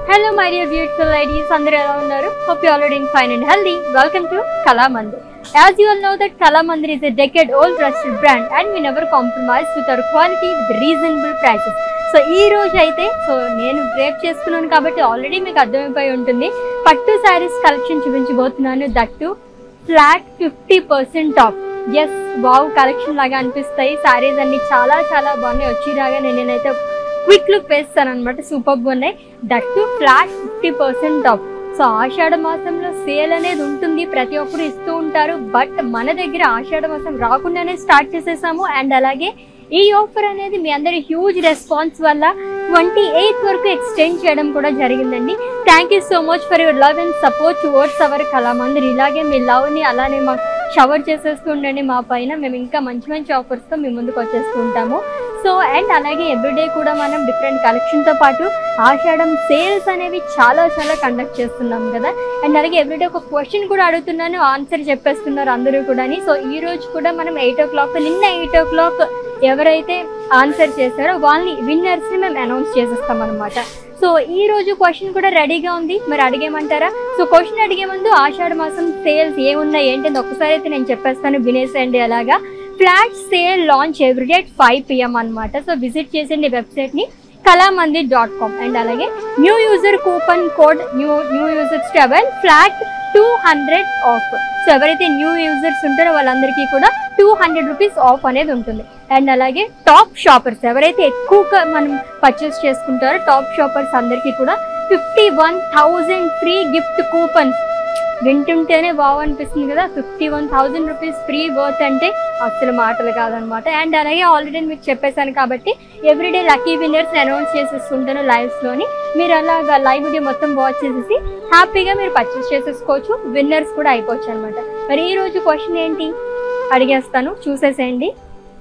Hello my dear beautiful ladies అందరూ ఎలా ఉన్నారు hope you already fine and healthy welcome to Kalamandir as you all know that Kalamandir is a decade old trusted brand and we never compromise with our quality with reasonable prices so ఈ రోజు అయితే so నేను drape చేసుకున్నాను కాబట్టి already మీకు అర్థమైపోయి ఉంటుంది పట్టు శారీస్ కలెక్షన్ చూపించబోతున్నాను that flat fifty percent off yes wow collection లాగా అనిపిస్తాయి శారీస్ అన్ని చాలా చాలా బాగున్నాయి వచ్చి రాగానే నేనైతే క్విక్ లుక్ వేస్తాను అనమాట సూపర్ ఉన్నాయి that flat fifty percent off so Ashada మాసంలో సేల్ అనేది ఉంటుంది ప్రతి ఒక్కరు ఇస్తూ ఉంటారు బట్ మన దగ్గర ఆషాఢ మాసం రాకుండానే స్టార్ట్ చేసేసాము అండ్ అలాగే ఈ ఆఫర్ అనేది మీ అందరి హ్యూజ్ రెస్పాన్స్ వల్ల ట్వంటీ ఎయిత్ వరకు ఎక్స్టెండ్ చేయడం కూడా జరిగిందండి thank you so much for your love and support towards our Kalamandir ఇలాగే మీ లవ్ని అలానే మాకు షవర్ చేసేస్తూ ఉండండి మా పైన మేము ఇంకా మంచి మంచి ఆఫర్స్తో మీ ముందుకు వచ్చేస్తూ ఉంటాము సో అండ్ అలాగే ఎవ్రీడే కూడా మనం డిఫరెంట్ కలెక్షన్తో పాటు ఆషాఢం సేల్స్ అనేవి చాలా చాలా కండక్ట్ చేస్తున్నాం కదా అండ్ అలాగే ఎవ్రీడే ఒక క్వశ్చన్ కూడా అడుగుతున్నాను ఆన్సర్ చెప్పేస్తున్నారు అందరూ కూడా సో ఈ రోజు కూడా మనం ఎయిట్ ఓ క్లాక్ నిన్న ఎయిట్ ఓ క్లాక్ ఎవరైతే ఆన్సర్ చేశారో వాళ్ళని విన్నర్స్ని మేము అనౌన్స్ చేసేస్తాం అనమాట సో ఈ రోజు క్వశ్చన్ కూడా రెడీగా ఉంది మరి అడిగేమంటారా సో క్వశ్చన్ అడిగే ముందు ఆషాఢ మాసం సేల్స్ ఏమున్నాయి ఏంటి ఒక్కసారి అయితే నేను చెప్పేస్తాను వినేసేయండి అలాగా flat sale launch everyday at five PM అనమాట సో విజిట్ చేసేయండి వెబ్సైట్ని కళామందిర్ డాట్ కామ్ అండ్ అలాగే new user coupon code new new users travel flat two hundred off so ఎవరైతే న్యూ యూజర్స్ ఉంటారో వాళ్ళందరికీ కూడా టూ హండ్రెడ్ రూపీస్ ఆఫ్ అనేది ఉంటుంది అండ్ అలాగే టాప్ షాపర్స్ ఎవరైతే ఎక్కువగా మనం పర్చేస్ చేసుకుంటారో టాప్ షాపర్స్ అందరికీ కూడా fifty one thousand free gift coupons వింటుంటేనే బాగా అనిపిస్తుంది కదా fifty one thousand rupees free worth అంటే అసలు మాటలు కాదనమాట అండ్ అలాగే ఆల్రెడీ మీకు చెప్పేశాను కాబట్టి ఎవ్రీడే లక్కీ విన్నర్స్ అనౌన్స్ చేసేస్తుంటాను లైవ్స్లోని మీరు అలాగా లైవ్ వీడియో మొత్తం వాచ్ చేసేసి హ్యాపీగా మీరు పర్చేస్ చేసేసుకోవచ్చు విన్నర్స్ కూడా అయిపోవచ్చు అనమాట మరి ఈ రోజు క్వశ్చన్ ఏంటి అడిగేస్తాను చూసేసేయండి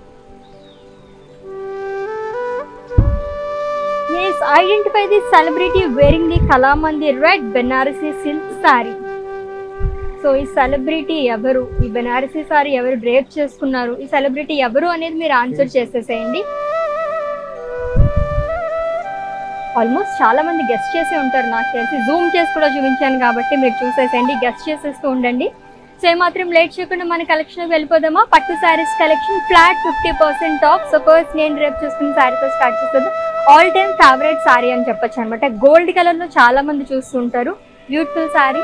yes identify the celebrity wearing the Kalamandir red Banarasi silk sari so ఈ సెలబ్రిటీ ఎవరు ఈ బెనారసీ సారీ ఎవరు డ్రేప్ చేసుకున్నారు ఈ సెలబ్రిటీ ఎవరు అనేది మీరు ఆన్సర్ చేసేసేయండి ఆల్మోస్ట్ చాలా మంది గెస్ట్ చేసి ఉంటారు నాకు తెలిసి జూమ్ చేసి కూడా చూపించాను కాబట్టి మీరు చూసేసేయండి గెస్ట్ చేసేస్తూ ఉండండి సో ఏమాత్రం లేట్ చేయకుండా మన కలెక్షన్ వెళ్ళిపోదామా pattu saris collection flat fifty percent off so first నేను రేపు చూసుకున్న శారీతో స్టార్ట్ చేస్తుంది ఆల్ టైమ్ ఫేవరెట్ శారీ అని చెప్పొచ్చు అనమాట గోల్డ్ కలర్ లో చాలా మంది చూస్తుంటారు beautiful sari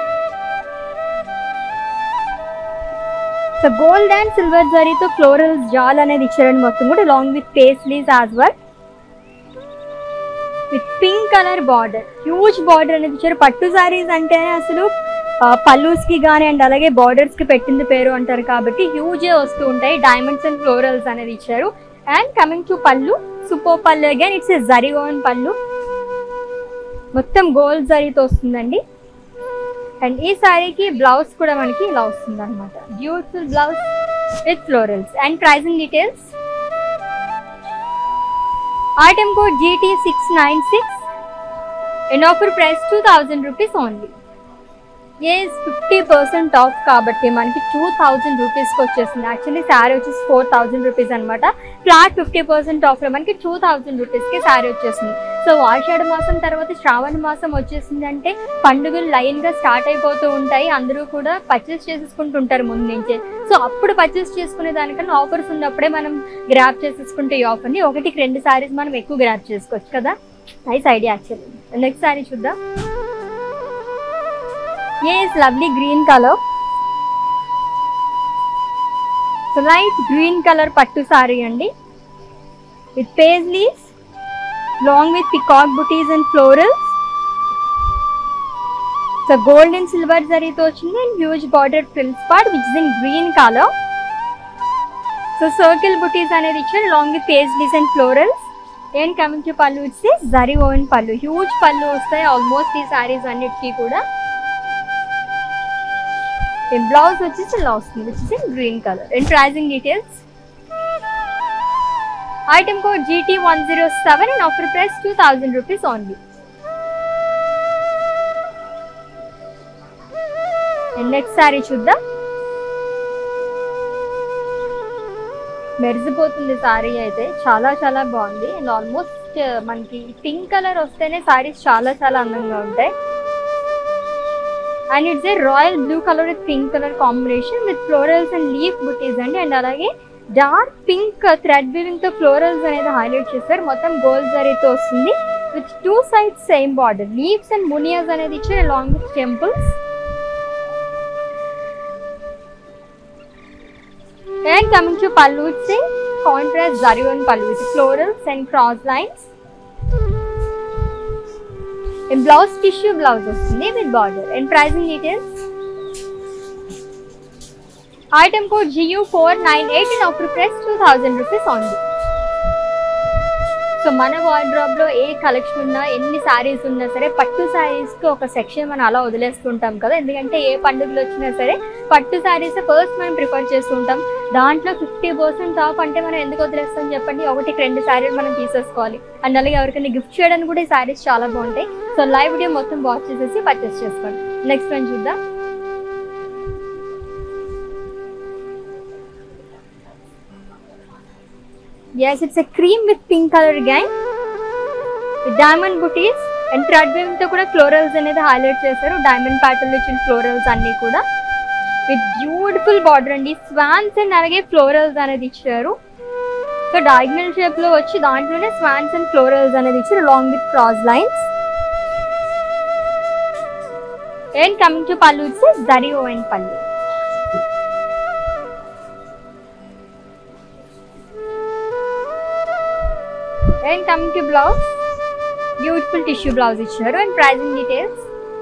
so gold and silver జరీతో ఫ్లోరల్ జాల్ అనేది ఇచ్చారండి మొత్తం కూడా long with paisleys as well with pink colour border huge border అనేది ఇచ్చారు పట్టు శారీస్ అంటేనే అసలు పల్లూస్ కి కానీ అండ్ అలాగే బార్డర్స్ కి పెట్టింది పేరు అంటారు కాబట్టి హ్యూజ్ వస్తూ ఉంటాయి డైమండ్స్ అండ్ ఫ్లోరల్స్ అనేది ఇచ్చారు and coming to pallu super pallu again it's zari woven pallu మొత్తం గోల్డ్ జరీతో వస్తుందండి అండ్ ఈ శారీకి బ్లౌజ్ కూడా మనకి ఇలా వస్తుంది అనమాట beautiful blouse with florals and pricing details item code GT six nine six and offer price two thousand rupees only yes fifty percent off కాబట్టి మనకి టూ థౌజండ్ రూపీస్కి వచ్చేస్తుంది యాక్చువల్లీ శారీ వచ్చేసి ఫోర్ థౌజండ్ రూపీస్ అనమాట ఫ్లాట్ ఫిఫ్టీ పర్సెంట్ ఆఫ్లో మనకి two thousand రూపీస్కి శారీ వచ్చేస్తుంది సో ఆషాఢ మాసం తర్వాత శ్రావణ మాసం వచ్చేసింది అంటే పండుగలు లైన్గా స్టార్ట్ అయిపోతూ ఉంటాయి అందరూ కూడా పర్చేస్ చేసేసుకుంటూ ఉంటారు ముందు నుంచే సో అప్పుడు పర్చేస్ చేసుకునే దానికన్నా ఆఫర్స్ ఉన్నప్పుడే మనం గ్రాప్ చేసేసుకుంటే ఈ ఆఫర్ని ఒకటికి రెండు శారీస్ మనం ఎక్కువ గ్రాప్ చేసుకోవచ్చు కదా nice idea actually next sari చూద్దాం Yes, lovely green color. So light green color pattu sari అండి with paisleys long with peacock butis and florals so gold and silver జరీతో వచ్చింది and huge border frills part which is in green colour so circle butis అనేది ఇచ్చారు long with paisleys and florals and coming to pallu it's zari woven pallu huge pallu వస్తాయి almost ఈ సారీస్ అన్నిటికీ కూడా blouse వచ్చేసి ఇలా వస్తుంది which is in green colour and pricing details item code GT one zero seven and offer price two thousand rupees only and next sorry చూద్దాం మెరిసిపోతుంది సారీ అయితే చాలా చాలా బాగుంది అండ్ ఆల్మోస్ట్ ఆల్మోస్ట్ మనకి పింక్ కలర్ వస్తేనే సారీస్ చాలా చాలా అందంగా ఉంటాయి and it's a royal blue colour with pink colour combination with florals and leaf బుటీస్ అండి అండ్ అలాగే డార్క్ పింక్ థ్రెడ్ వీవింగ్ తో ఫ్లోరల్స్ అనేది హైలైట్ చేస్తారు మొత్తం గోల్డ్ జరీతో వస్తుంది with two sides same border leaves and మునియాస్ అనేది ఇచ్చారు along with temples and coming to pallu it's contrast zari pallu with florals and cross lines blouse tissue blouse వస్తుంది with border and pricing details item code GU four nine eight and offer price two thousand rupees only so మన wardrobe లో ఏ collection ఉన్నా ఎన్ని శారీస్ ఉన్నా సరే పట్టు శారీస్ కి ఒక సెక్షన్ మనం అలా వదిలేస్తుంటాం కదా ఎందుకంటే ఏ పండుగలు వచ్చినా సరే పట్టు శారీస్ ఫస్ట్ మనం ప్రిఫర్ చేస్తుంటాం దాంట్లో ఫిఫ్టీ పర్సెంట్ టాప్ అంటే మనం ఎందుకు వదిలేస్తాం చెప్పండి ఒకటికి రెండు శారీలు మనం తీసేసుకోవాలి అండ్ అలాగే ఎవరికైనా గిఫ్ట్ చేయడానికి కూడా ఈ శారీస్ చాలా బాగుంటాయి సో లైవ్ వీడియో మొత్తం వాచ్ చేసేసి పర్చేస్ చేసుకోండి నెక్స్ట్ వన్ చూద్దాం Yes, it's a cream with pink color again. With diamond booties and thread weave తో కూడా ఫ్లోరల్స్ అనేది హైలైట్ చేశారు డైమండ్ ప్యాటర్న్ ఇచ్చిన ఫ్లోరల్స్ అన్ని కూడా విత్ బ్యూటిఫుల్ బార్డర్ అండి స్వాన్స్ అండ్ అలాగే ఫ్లోరల్స్ అనేది ఇచ్చారు సో డయాగ్నల్ షేప్ లో వచ్చి దాంట్లోనే స్వాన్స్ అండ్ ఫ్లోరల్స్ అనేది ఇచ్చారు long with cross lines and coming to pallu it's zari woven pallu and coming to blouse beautiful tissue blouse ఇచ్చారు and pricing details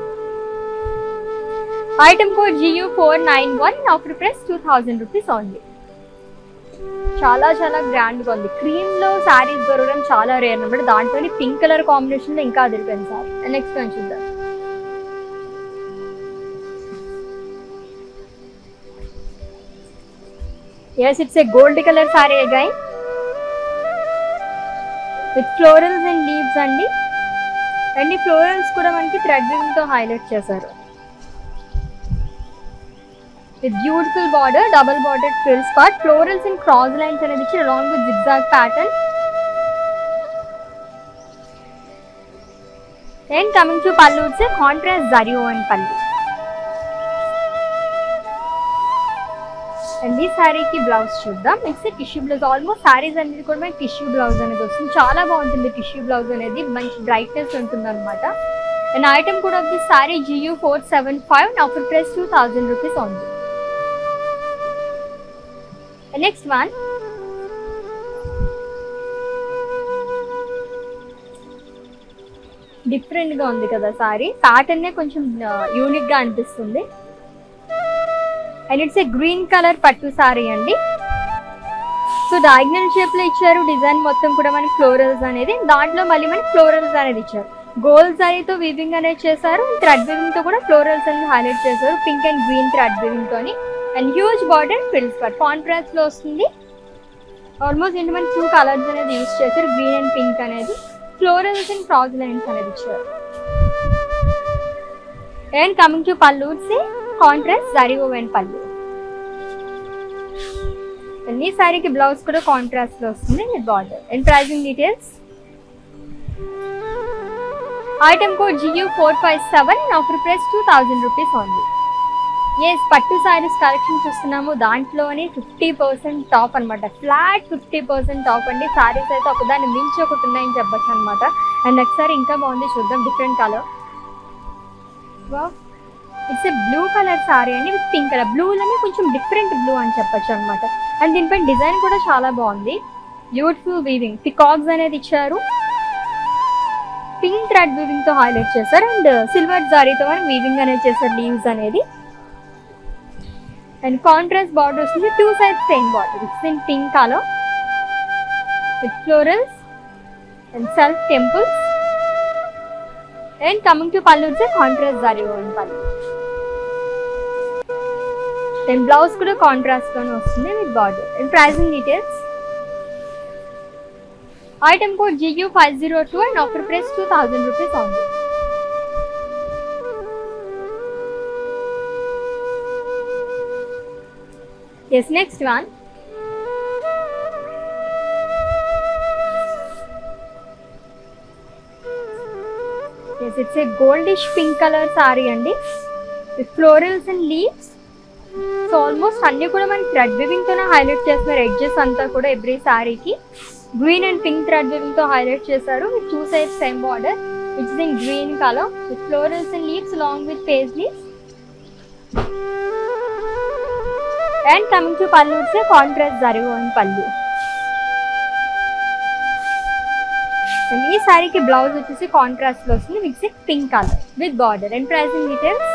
item code GU four nine one offer price two thousand rupees only చాలా చాలా గ్రాండ్గా ఉంది cream లో శారీస్ దొరకడం చాలా rare అనమాట దాంట్లో పింక్ కలర్ కాంబినేషన్ లో ఇంకా అదిరిపోయింది సార్ నెక్స్ట్ వన్ చూద్దాం yes it's a gold colour sorry again with florals and leaves అండి అండ్ ఈ ఫ్లోరల్స్ కూడా మనకి థ్రెడ్ తో హైలైట్ చేశారు with beautiful border double border frill spot florals and cross lines అనేది ఇచ్చి along with zigzag pattern and coming to pallu it's contrast జరియో and pallu and ఈ శారీకి బ్లౌజ్ చూద్దాం next tissue blouse almost saris అనేది కూడా మనకి టిష్యూ బ్లౌజ్ అనేది వస్తుంది చాలా బాగుంటుంది టిష్యూ బ్లౌజ్ అనేది మంచి బ్రైట్నెస్ ఉంటుంది అనమాట అండ్ ఐటమ్ కూడా of the sari GU four seven five offer price two thousand rupees ఉంది నెక్స్ట్ వన్ డిఫరెంట్ గా ఉంది కదా సారీ ప్యాటర్న్ కొంచెం యూనిక్ గా అనిపిస్తుంది and it's a green colour పట్టు సారీ అండి సో డయాగ్నల్ షేప్ లో ఇచ్చారు డిజైన్ మొత్తం కూడా మనకి ఫ్లోరల్స్ అనేది దాంట్లో మళ్ళీ మనకి ఫ్లోరల్స్ అనేది ఇచ్చారు గోల్డ్ సారీతో వీవింగ్ అనేది చేశారు థ్రెడ్ వీవింగ్ తో కూడా ఫ్లోరల్స్ అనేది హైలైట్ చేశారు pink and green thread weaving తోని and huge border frills part contrast లో వస్తుంది ఆల్మోస్ట్ ఏంటి మనకి టూ కలర్స్ అనేది యూస్ చేశారు గ్రీన్ అండ్ పింక్ అనేది ఫ్లోరల్స్ అండ్ క్రాస్ లైన్స్ అనేది ఇచ్చారు and coming to pallu contrast zari woven pallu ఈ సారీకి బ్లౌజ్ కూడా కాంట్రాస్ట్ లో వస్తుంది with border and pricing details item code GU four five seven offer price two thousand rupees only yes పట్టు saris collection చూస్తున్నాము దాంట్లోనే ఫిఫ్టీ పర్సెంట్ టాప్ అనమాట ఫ్లాట్ ఫిఫ్టీ పర్సెంట్ టాప్ అండి సారీస్ అయితే ఒకదాన్ని మించి ఒకటి ఉన్నాయని చెప్పచ్చు అనమాట అండ్ ఒకసారి ఇంకా బాగుంది చూద్దాం different colour it's a blue colour sorry అండి విత్ పింక్ కలర్ బ్లూలోనే కొంచెం డిఫరెంట్ బ్లూ అని చెప్పొచ్చు అనమాట అండ్ దీనిపై డిజైన్ కూడా చాలా బాగుంది బ్యూటిఫుల్ వీవింగ్ పికాక్స్ అనేది ఇచ్చారు పింక్ థ్రెడ్ వీవింగ్ తో హైలైట్ చేశారు అండ్ సిల్వర్ జారీతో మనం వీవింగ్ అనేది చేశారు లీవ్స్ అనేది అండ్ కాంట్రాస్ట్ బార్డర్ వస్తుంది two side same border it's in pink colour with florals and self temples and coming to pallu వచ్చే కాంట్రాస్ట్ జారీ ఓన్ పళ్ళు దెన్ బ్లౌజ్ కూడా కాంట్రాస్ట్ లోనే వస్తుంది with border and pricing details item code GU five zero two and offer price two thousand rupees ఉంది yes next one yes it's a goldish pink colour sorry అండి with florals and leaves so almost అన్ని కూడా మనకి thread weaving తోనే highlight చేస్తున్నారు edges అంతా కూడా every సారీకి green and pink thread weaving తో హైలైట్ చేశారు with two side same border which is in green colour with florals and leaves long with paisleys and coming to pallu వచ్చే contrast జరుగు అని పళ్ళు అండ్ ఈ సారీకి బ్లౌజ్ వచ్చేసి కాంట్రాస్ట్ లో వస్తుంది with pink colour with border and pricing details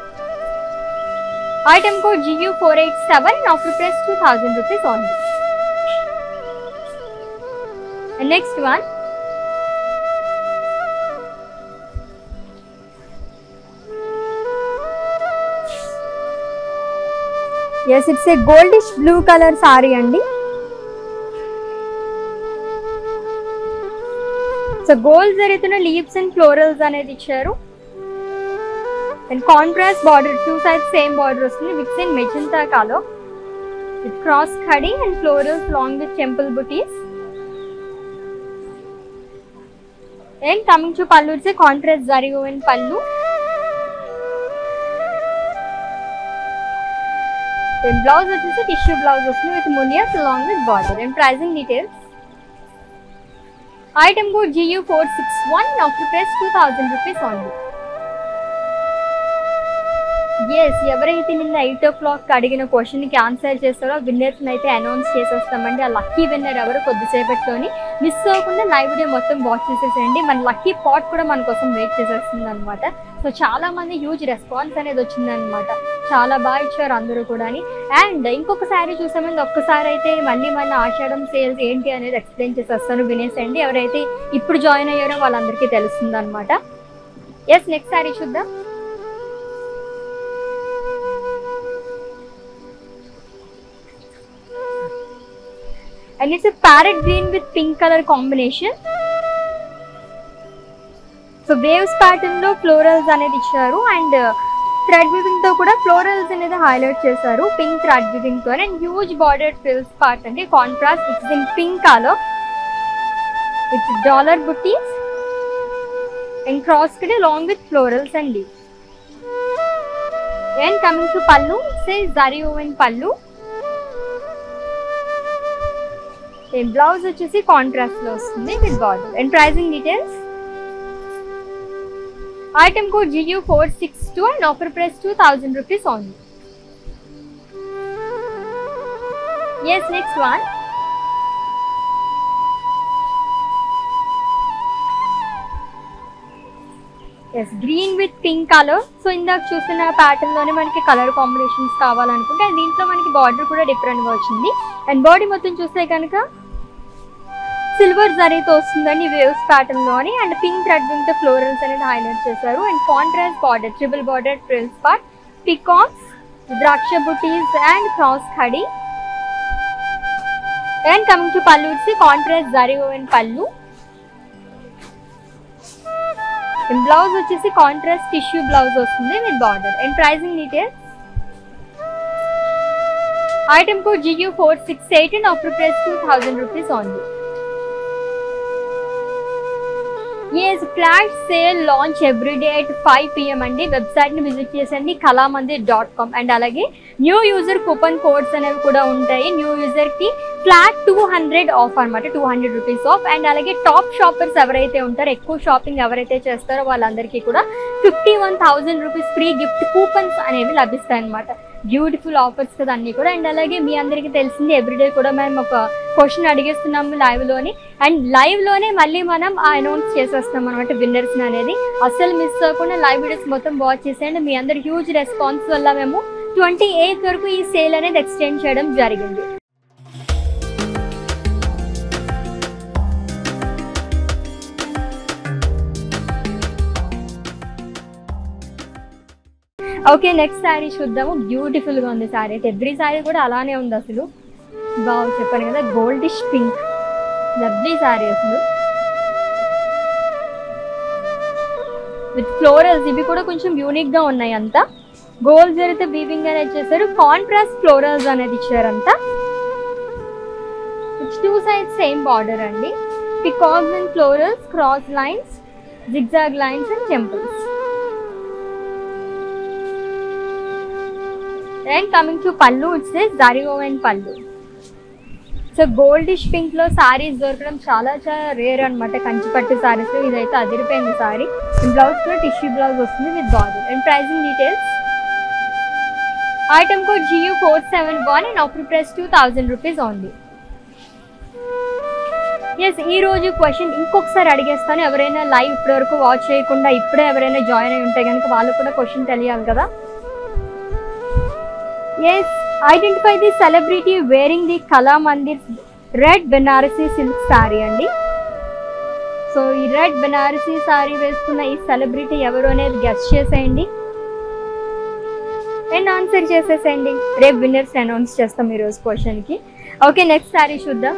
item code GU four eight seven offer price two thousand rupees only next one yes it's a goldish blue colour sorry అండి so gold జరుగుతున్న leaves and florals అనేది ఇచ్చారు and contrast border two sides same border వస్తుంది with in magenta కాలో with cross ఖడి and florals long with temple butis and coming to pallu వచ్చే contrast జరిగు and pallu and blouse వచ్చేసి tissue blouse వస్తుంది with మునియస్ long with border and pricing details item code GU four six one offer price two thousand rupees only yes ఎవరైతే నిన్న eight ఓ clock అడిగిన క్వశ్చన్కి answer చేస్తారో విన్నర్స్ని అయితే అనౌన్స్ చేసేస్తామండి ఆ లక్కీ విన్నర్ ఎవరు కొద్దిసేపట్లోని మిస్ అవ్వకుండా లైవ్ వీడియో మొత్తం వాచ్ చేసేసేయండి మన లక్కీ పాట్ కూడా మన కోసం వెయిట్ చేసేస్తుంది అనమాట సో చాలా మంది హ్యూజ్ రెస్పాన్స్ అనేది వచ్చిందనమాట చాలా బాగా ఇచ్చారు అందరూ కూడా అండ్ ఇంకొక శారీ చూసామండి ఒక్కసారి అయితే మళ్ళీ మన ఆషాఢం సేల్స్ ఏంటి అనేది ఎక్స్ప్లెయిన్ చేసేస్తాను వినేసండి ఎవరైతే ఇప్పుడు జాయిన్ అయ్యారో వాళ్ళందరికీ తెలుస్తుంది అనమాట ఎస్ నెక్స్ట్ శారీ చూద్దాం and it's parrot green with pink colour combination so waves pattern లో ఫ్లోరల్స్ అనేది ఇచ్చారు అండ్ థ్రెడ్ వివింగ్ తో కూడా ఫ్లోరల్స్ అనేది హైలైట్ చేశారు పింక్ థ్రెడ్ వివింగ్ తో and huge border frills part అంటే contrast it's in pink colour with dollar butis and cross kid long with florals and leaves and coming to pallu says zari woven pallu blouse వచ్చేసి contrast లో వస్తుంది with border and pricing details item code GU four six two and offer price two thousand rupees only yes next one yes green with pink colour so ఇందాక చూస్తున్న pattern లోనే మనకి colour combinations కావాలనుకుంటే and దీంట్లో మనకి border కూడా different గా వచ్చింది అండ్ బాడీ మొత్తం చూస్తే కనుక సిల్వర్ జరీతో వస్తుందండి వేవ్స్ ప్యాటర్న్ లోని and pink thread with florals అనేది హైలైట్ చేశారు and contrast border triple border frills part peacocks ద్రాక్ష బుటీస్ అండ్ క్రాస్ ఖడి అండ్ కమింగ్ టు పళ్ళు వచ్చి contrast zari and pallu blouse వచ్చేసి కాంట్రాస్ట్ టిష్యూ బ్లౌజ్ వస్తుంది with border and pricing details item code GU four six eight and offer price two thousand rupees only yes flat sale launch everyday at five PM అండి వెబ్సైట్ని visit చేసండి Kalamandir dot com and అలాగే new user coupon codes అనేవి కూడా ఉంటాయి new యూజర్కి flat two hundred off అనమాట two hundred rupees off and అలాగే టాప్ షాపర్స్ ఎవరైతే ఉంటారో ఎక్కువ షాపింగ్ ఎవరైతే చేస్తారో వాళ్ళందరికీ కూడా fifty one thousand rupees free gift coupons అనేవి లభిస్తాయి అనమాట బ్యూటిఫుల్ ఆఫర్స్ కదా అన్ని కూడా అండ్ అలాగే మీ అందరికీ తెలిసింది ఎవ్రీడే కూడా మేము ఒక క్వశ్చన్ అడిగేస్తున్నాము లైవ్ లోని అండ్ లైవ్ లోనే మళ్ళీ మనం అనౌన్స్ చేసేస్తాం అనమాట విన్నర్స్ అనేది అస్సలు మిస్ అవ్వకుండా లైవ్ వీడియోస్ మొత్తం వాచ్ చేసేయండి మీ అందరి హ్యూజ్ రెస్పాన్స్ వల్ల మేము ట్వంటీ ఎయిత్ వరకు ఈ సేల్ అనేది ఎక్స్టెండ్ చేయడం జరిగింది ఓకే నెక్స్ట్ శారీ చూద్దాము బ్యూటిఫుల్ గా ఉంది శారీ అయితే ఎవ్రీ శారీ కూడా అలానే ఉంది అసలు బాగా చెప్పాను కదా గోల్డిష్ పింక్ లవ్లీ శారీ అసలు విత్ ఫ్లోరల్స్ ఇవి కూడా కొంచెం యూనిక్ గా ఉన్నాయి అంతా గోల్డ్ జరిగితే బీవింగ్ అనేది చేశారు కాంట్రాస్ట్ ఫ్లోరల్స్ అనేది ఇచ్చారంతా టూ సైడ్ సేమ్ బార్డర్ అండి peacocks and florals cross lines zigzag lines and temples. Then coming to pallu, it says zari woven pallu. So goldish pink లో సారీస్ దొరకడం చాలా చాలా రేర్ అనమాట కంచిపట్టు సారీస్ ఇదైతే అదిరిపోయింది సారీ బ్లౌజ్ కూడా టిష్యూ బ్లౌజ్ వస్తుంది with border and pricing details item code GU four seven one and offer price two thousand rupees only yes ఈ రోజు క్వశ్చన్ ఇంకొకసారి అడిగేస్తాను ఎవరైనా లైవ్ ఇప్పటివరకు వాచ్ చేయకుండా ఇప్పుడే ఎవరైనా జాయిన్ అయి ఉంటే కనుక వాళ్ళకు కూడా క్వశ్చన్ తెలియాలి కదా yes identify the celebrity wearing the Kala Mandir red Banarasi silk saree అండి సో ఈ రెడ్ బెనారసీ సారీ వేసుకున్న ఈ సెలబ్రిటీ ఎవరు అనేది గెస్ట్ చేసేయండి అండ్ ఆన్సర్ చేసేసేయండి రేపు విన్నర్స్ అనౌన్స్ చేస్తాం ఈరోజు క్వశ్చన్కి ఓకే నెక్స్ట్ సారీ చూద్దాం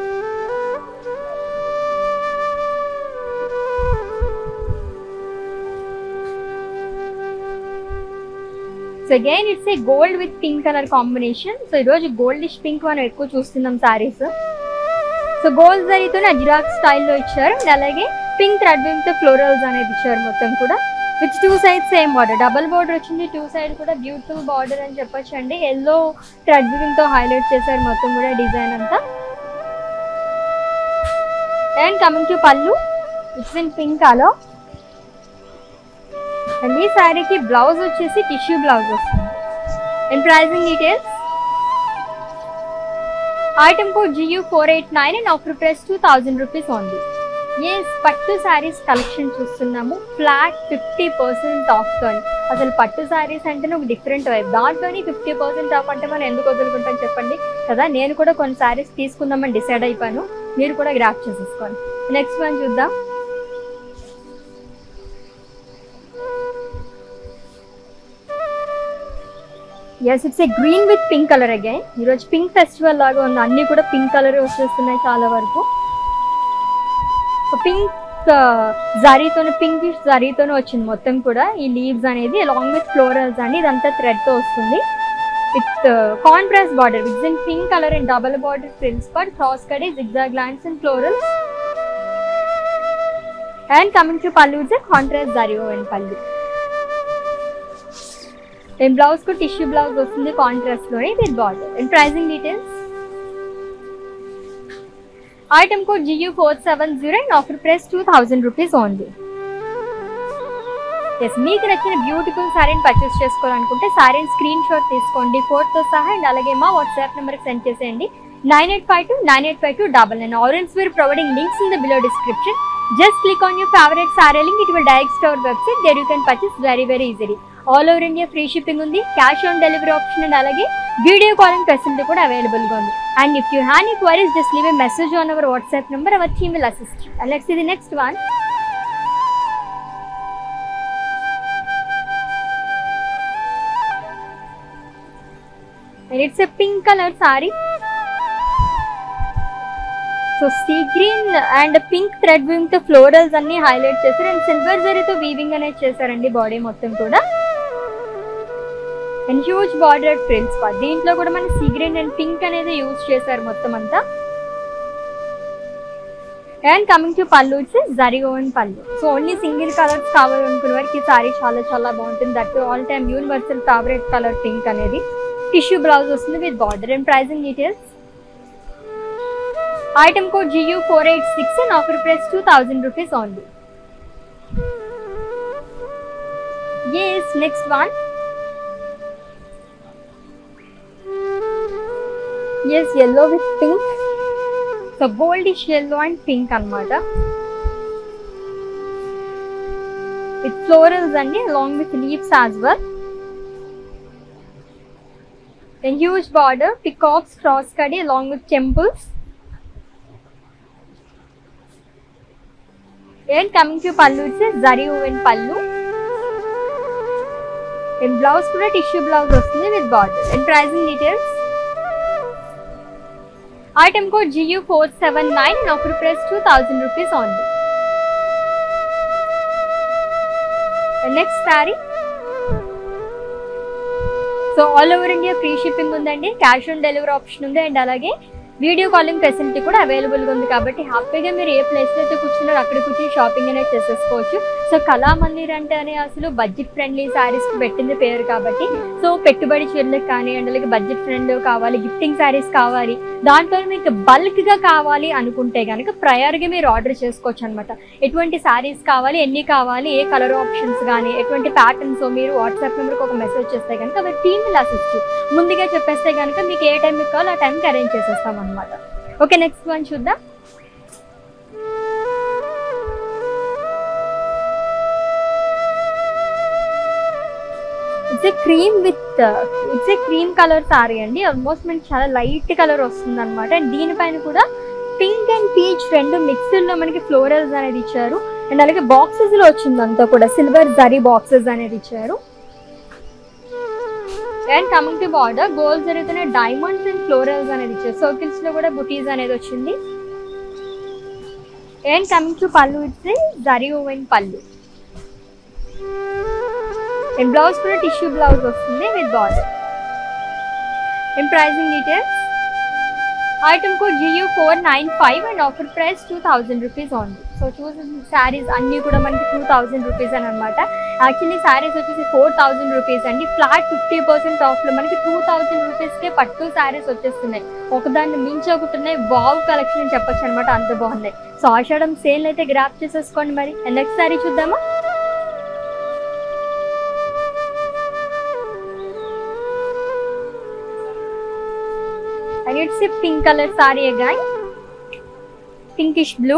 so again it's a gold with pink colour combination so ఈరోజు గోల్డిష్ పింక్ మనం ఎక్కువ చూస్తున్నాం సారీస్ సో గోల్డ్ జరీతో అజిరాక్ స్టైల్లో ఇచ్చారు అండ్ అలాగే పింక్ థ్రెడ్ విత్ ఫ్లోరల్స్ అనేది ఇచ్చారు మొత్తం కూడా with two side same border double border వచ్చింది టూ సైడ్ కూడా బ్యూటిఫుల్ బార్డర్ అని చెప్పొచ్చు అండి ఎల్లో థ్రెడ్ తో హైలైట్ చేశారు మొత్తం కూడా డిజైన్ అంతా and coming to pallu it's in pink colour and ఈ శారీకి బ్లౌజ్ వచ్చేసి టిష్యూ బ్లౌజ్ వస్తుంది and pricing details item code GU four eight nine and offer price two thousand rupees only yes పట్టు శారీస్ కలెక్షన్ చూస్తున్నాము ఫ్లాట్ ఫిఫ్టీ పర్సెంట్ ఆఫ్తో అసలు పట్టు శారీస్ అంటేనే ఒక డిఫరెంట్ వైపు దాంట్లోని ఫిఫ్టీ పర్సెంట్ ఆఫ్ అంటే మనం ఎందుకు వదులుకుంటాం చెప్పండి కదా నేను కూడా కొన్ని శారీస్ తీసుకుందామని డిసైడ్ అయిపోయాను మీరు కూడా గ్రాప్ చేసేసుకోండి నెక్స్ట్ వన్ చూద్దాం yes it's a green with pink colour again ఈరోజు పింక్ ఫెస్టివల్ లాగా ఉంది అన్ని కూడా పింక్ కలర్ వచ్చేస్తున్నాయి చాలా వరకు పింక్ జరీతోనే పింక్ జరీతోనే వచ్చింది మొత్తం కూడా ఈ లీవ్స్ అనేది అలాంగ్ విత్ ఫ్లోరల్స్ అండి ఇదంతా థ్రెడ్ తో వస్తుంది with contrast border with in pink colour and double border prints but cross కడే zigzag lines and florals and coming to pallu it's contrast zari and pallu and blouse కు టిష్యూ బ్లౌజ్ వస్తుంది contrast లోనే with border and pricing details item code GU four seven zero and offer price two thousand rupees only yes మీకు నచ్చిన beautiful శారీని purchase చేసుకోవాలనుకుంటే శారీని screen shot తీసుకోండి కోడ్తో సహా అండ్ అలాగే మా వాట్సాప్ నెంబర్కి సెండ్ చేసేయండి nine eight five two nine eight five two double nine orange we're providing links in the below description just click on your favourite saree link it will direct store website there you can purchase very very easily all over India free shipping ఉంది cash on delivery option and అలాగే video calling facility కూడా అవైలబుల్గా ఉంది and if you have any queries just leave a message on our WhatsApp number our team will assist and let's ఇది next one and it's a pink color saree so sea green and pink thread weaving తో florals అన్ని highlight చేశారు and silver జరీతో weaving అనేది చేశారండి body మొత్తం కూడా and huge border prints దీంట్లో కూడా మన సీ గ్రీన్ అండ్ పింక్ అనేది యూజ్ చేశారు మొత్తం అంతా and coming to pallu it's zari woven pallu so only single colours కావాలనుకునే వారికి ఈ సారీ చాలా చాలా బాగుంటుంది that all time universal favourite colour pink అనేది టిష్యూ బ్లౌజ్ వస్తుంది with border and pricing details item code GU four eight six and offer price two thousand rupees only yes next one yes yellow with pink so goldish yellow and pink అనమాట with florals అండి along with leaves as well a huge border, peacocks, cross cutty along with temples. And coming to pallu, it's a zari woven pallu. And blouse కూడా tissue blouse వస్తుంది with border. And pricing details. Item code GU479 and offer price 2000 rupees only. And next saree. So all over India free shipping ఉందండి cash on delivery option ఉంది and అలాగే video calling facility కూడా అవైలబుల్గా ఉంది కాబట్టి హ్యాపీగా మీరు ఏ ప్లేస్లో అయితే కూర్చున్నారో అక్కడ కూర్చొని షాపింగ్ అనేది చేసేసుకోవచ్చు సో కళామందిర్ అంటేనే అసలు బడ్జెట్ ఫ్రెండ్లీ శారీస్కి పెట్టింది పేరు కాబట్టి సో పెట్టుబడి చీరలకు కానీ అండ్ అలాగే బడ్జెట్ ఫ్రెండ్ కావాలి గిఫ్టింగ్ శారీస్ కావాలి దాంట్లో మీకు బల్క్గా కావాలి అనుకుంటే కనుక ప్రయర్గా మీరు ఆర్డర్ చేసుకోవచ్చు అనమాట ఎటువంటి శారీస్ కావాలి ఎన్ని కావాలి ఏ కలర్ ఆప్షన్స్ కానీ ఎటువంటి ప్యాటర్న్స్ మీరు వాట్సాప్ నెంబర్కి ఒక మెసేజ్ చేస్తే కనుక అవి టీమ్ విల్ అసిస్ట్ ముందుగా చెప్పేస్తే కనుక మీకు ఏ టైంకి కావాలో ఆ టైంకి అరేంజ్ చేసేస్తాం అనమాట ఓకే నెక్స్ట్ వన్ చూద్దాం it's a cream with it's a cream colour sorry అండి ఆల్మోస్ట్ మనకి చాలా లైట్ కలర్ వస్తుంది అనమాట అండ్ దీనిపైన కూడా పింక్ అండ్ పీచ్ రెండు మిక్స్డ్ లో మనకి ఫ్లోరల్స్ అనేది ఇచ్చారు అండ్ అలాగే బాక్సెస్ లో వచ్చింది అంతా కూడా సిల్వర్ జరీ బాక్సెస్ అనేది ఇచ్చారు and coming to border gold జరుగుతున్న డైమండ్స్ అండ్ ఫ్లోరల్స్ అనేది ఇచ్చారు సర్కిల్స్ లో కూడా బుటీస్ అనేది వచ్చింది and coming to pallu it's zari woven pallu and blouse కూడా టిష్యూ బ్లౌజ్ వస్తుంది with border and pricing details item code GU four nine five and offer price two thousand rupees only so చూసిన శారీస్ అన్నీ కూడా మనకి టూ థౌజండ్ రూపీస్ అని అనమాట actually sarees వచ్చేసి four thousand rupees అండి ఫ్లాట్ ఫిఫ్టీ పర్సెంట్ ఆఫ్లో మనకి టూ థౌజండ్ రూపీస్కే పట్టు శారీస్ వచ్చేస్తున్నాయి ఒకదాన్ని మించి ఒకటి ఉన్నాయి వావ్ కలెక్షన్ అని చెప్పొచ్చు అనమాట అంత బాగున్నాయి సో ఆషాఢం సేల్ అయితే గ్రాప్ చేసేసుకోండి మరి నెక్స్ట్ శారీ చూద్దామా and it's a pink color saree again pinkish blue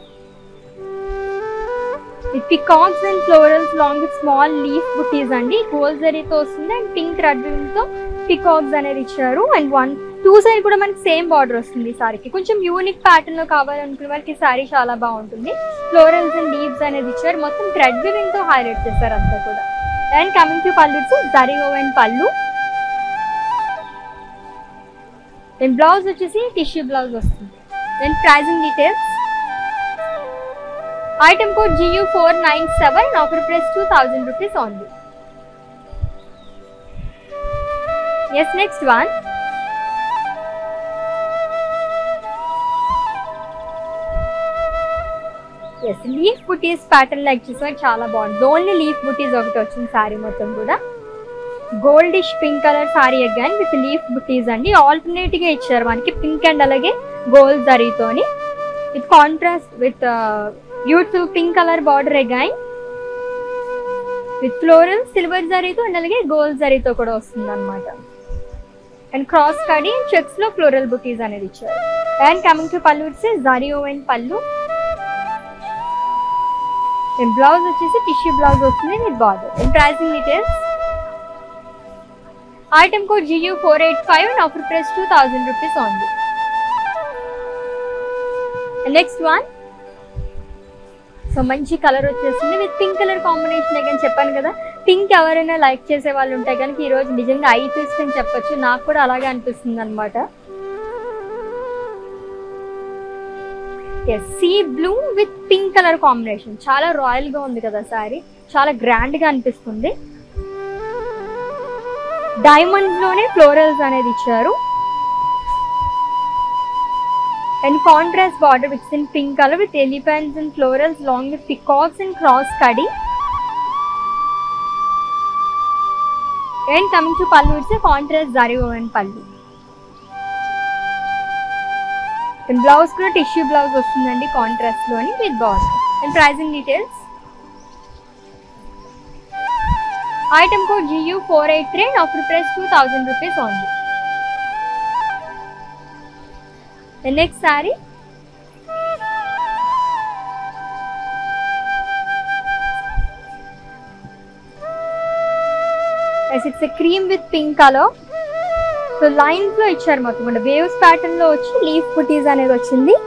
with peacocks and florals along with small leaf booties అండి గోల్డ్ జరీతో వస్తుంది అండ్ పింక్ రెడ్ తో పికాక్స్ అనేది ఇచ్చారు అండ్ వన్ టూ సైడ్ కూడా మనకి సేమ్ బార్డర్ వస్తుంది ఈ సారీకి కొంచెం యూనిక్ ప్యాటర్న్ లో కావాలనుకునే వాళ్ళకి ఈ సారీ చాలా బాగుంటుంది ఫ్లోరల్స్ అండ్ లీవ్స్ అనేది ఇచ్చారు మొత్తం థ్రెడ్ వివింగ్ తో హైలైట్ చేశారు అంతా కూడా and coming to pallu zari woven pallu then blouse వచ్చేసి టిష్యూ బ్లౌజ్ వస్తుంది then pricing details item code GU four nine seven offer price two thousand rupees only yes next one yes leaf booties pattern like చూసారు చాలా బాగుంది only leaf బుటీస్ ఒకటి వచ్చింది శారీ మొత్తం కూడా goldish pink colour sorry again with leaf బుటీస్ అండి ఆల్టర్నేట్ గా ఇచ్చారు మనకి పింక్ అండ్ అలాగే గోల్డ్ జరీతోని with contrast with beautiful pink colour border again with floral silver జరీతో అండ్ అలాగే గోల్డ్ జరీతో కూడా వస్తుంది అనమాట అండ్ క్రాస్ కడి అండ్ చెక్స్ లో ఫ్లోరల్ బుటీస్ అనేది ఇచ్చారు అండ్ కమింగ్ టు పళ్ళు వచ్చి zari woven pallu and blouse వచ్చేసి టిష్యూ బ్లౌజ్ వస్తుంది with border and pricing details item code GU four eight five and offer price two thousand rupees only next one so మంచి colour వచ్చేస్తుంది with pink colour combination అని చెప్పాను కదా pink ఎవరైనా like చేసే వాళ్ళు ఉంటే కనుక ఈ రోజు నిజంగా ఐ ఫీస్ట్ అని చెప్పొచ్చు నాకు కూడా అలాగే అనిపిస్తుంది అనమాట yes sea blue with pink colour combination చాలా రాయల్ గా ఉంది కదా సారీ చాలా గ్రాండ్ గా అనిపిస్తుంది డైమండ్స్ లోనే ఫ్లోరల్స్ అనేది ఇచ్చారు and contrast border with in pink colour with elephants and florals long with peacocks and cross కడి and coming to pallu it's contrast zari woven pallu and blouse కూడా టిష్యూ బ్లౌజ్ వస్తుందండి కాంట్రాస్ట్ లోని with border and pricing details item code GU four eight three and offer price two thousand rupees only next saree it's cream with pink colour so lines లో ఇచ్చారు మొత్తం అంటే waves pattern లో వచ్చి leaf booties అనేది వచ్చింది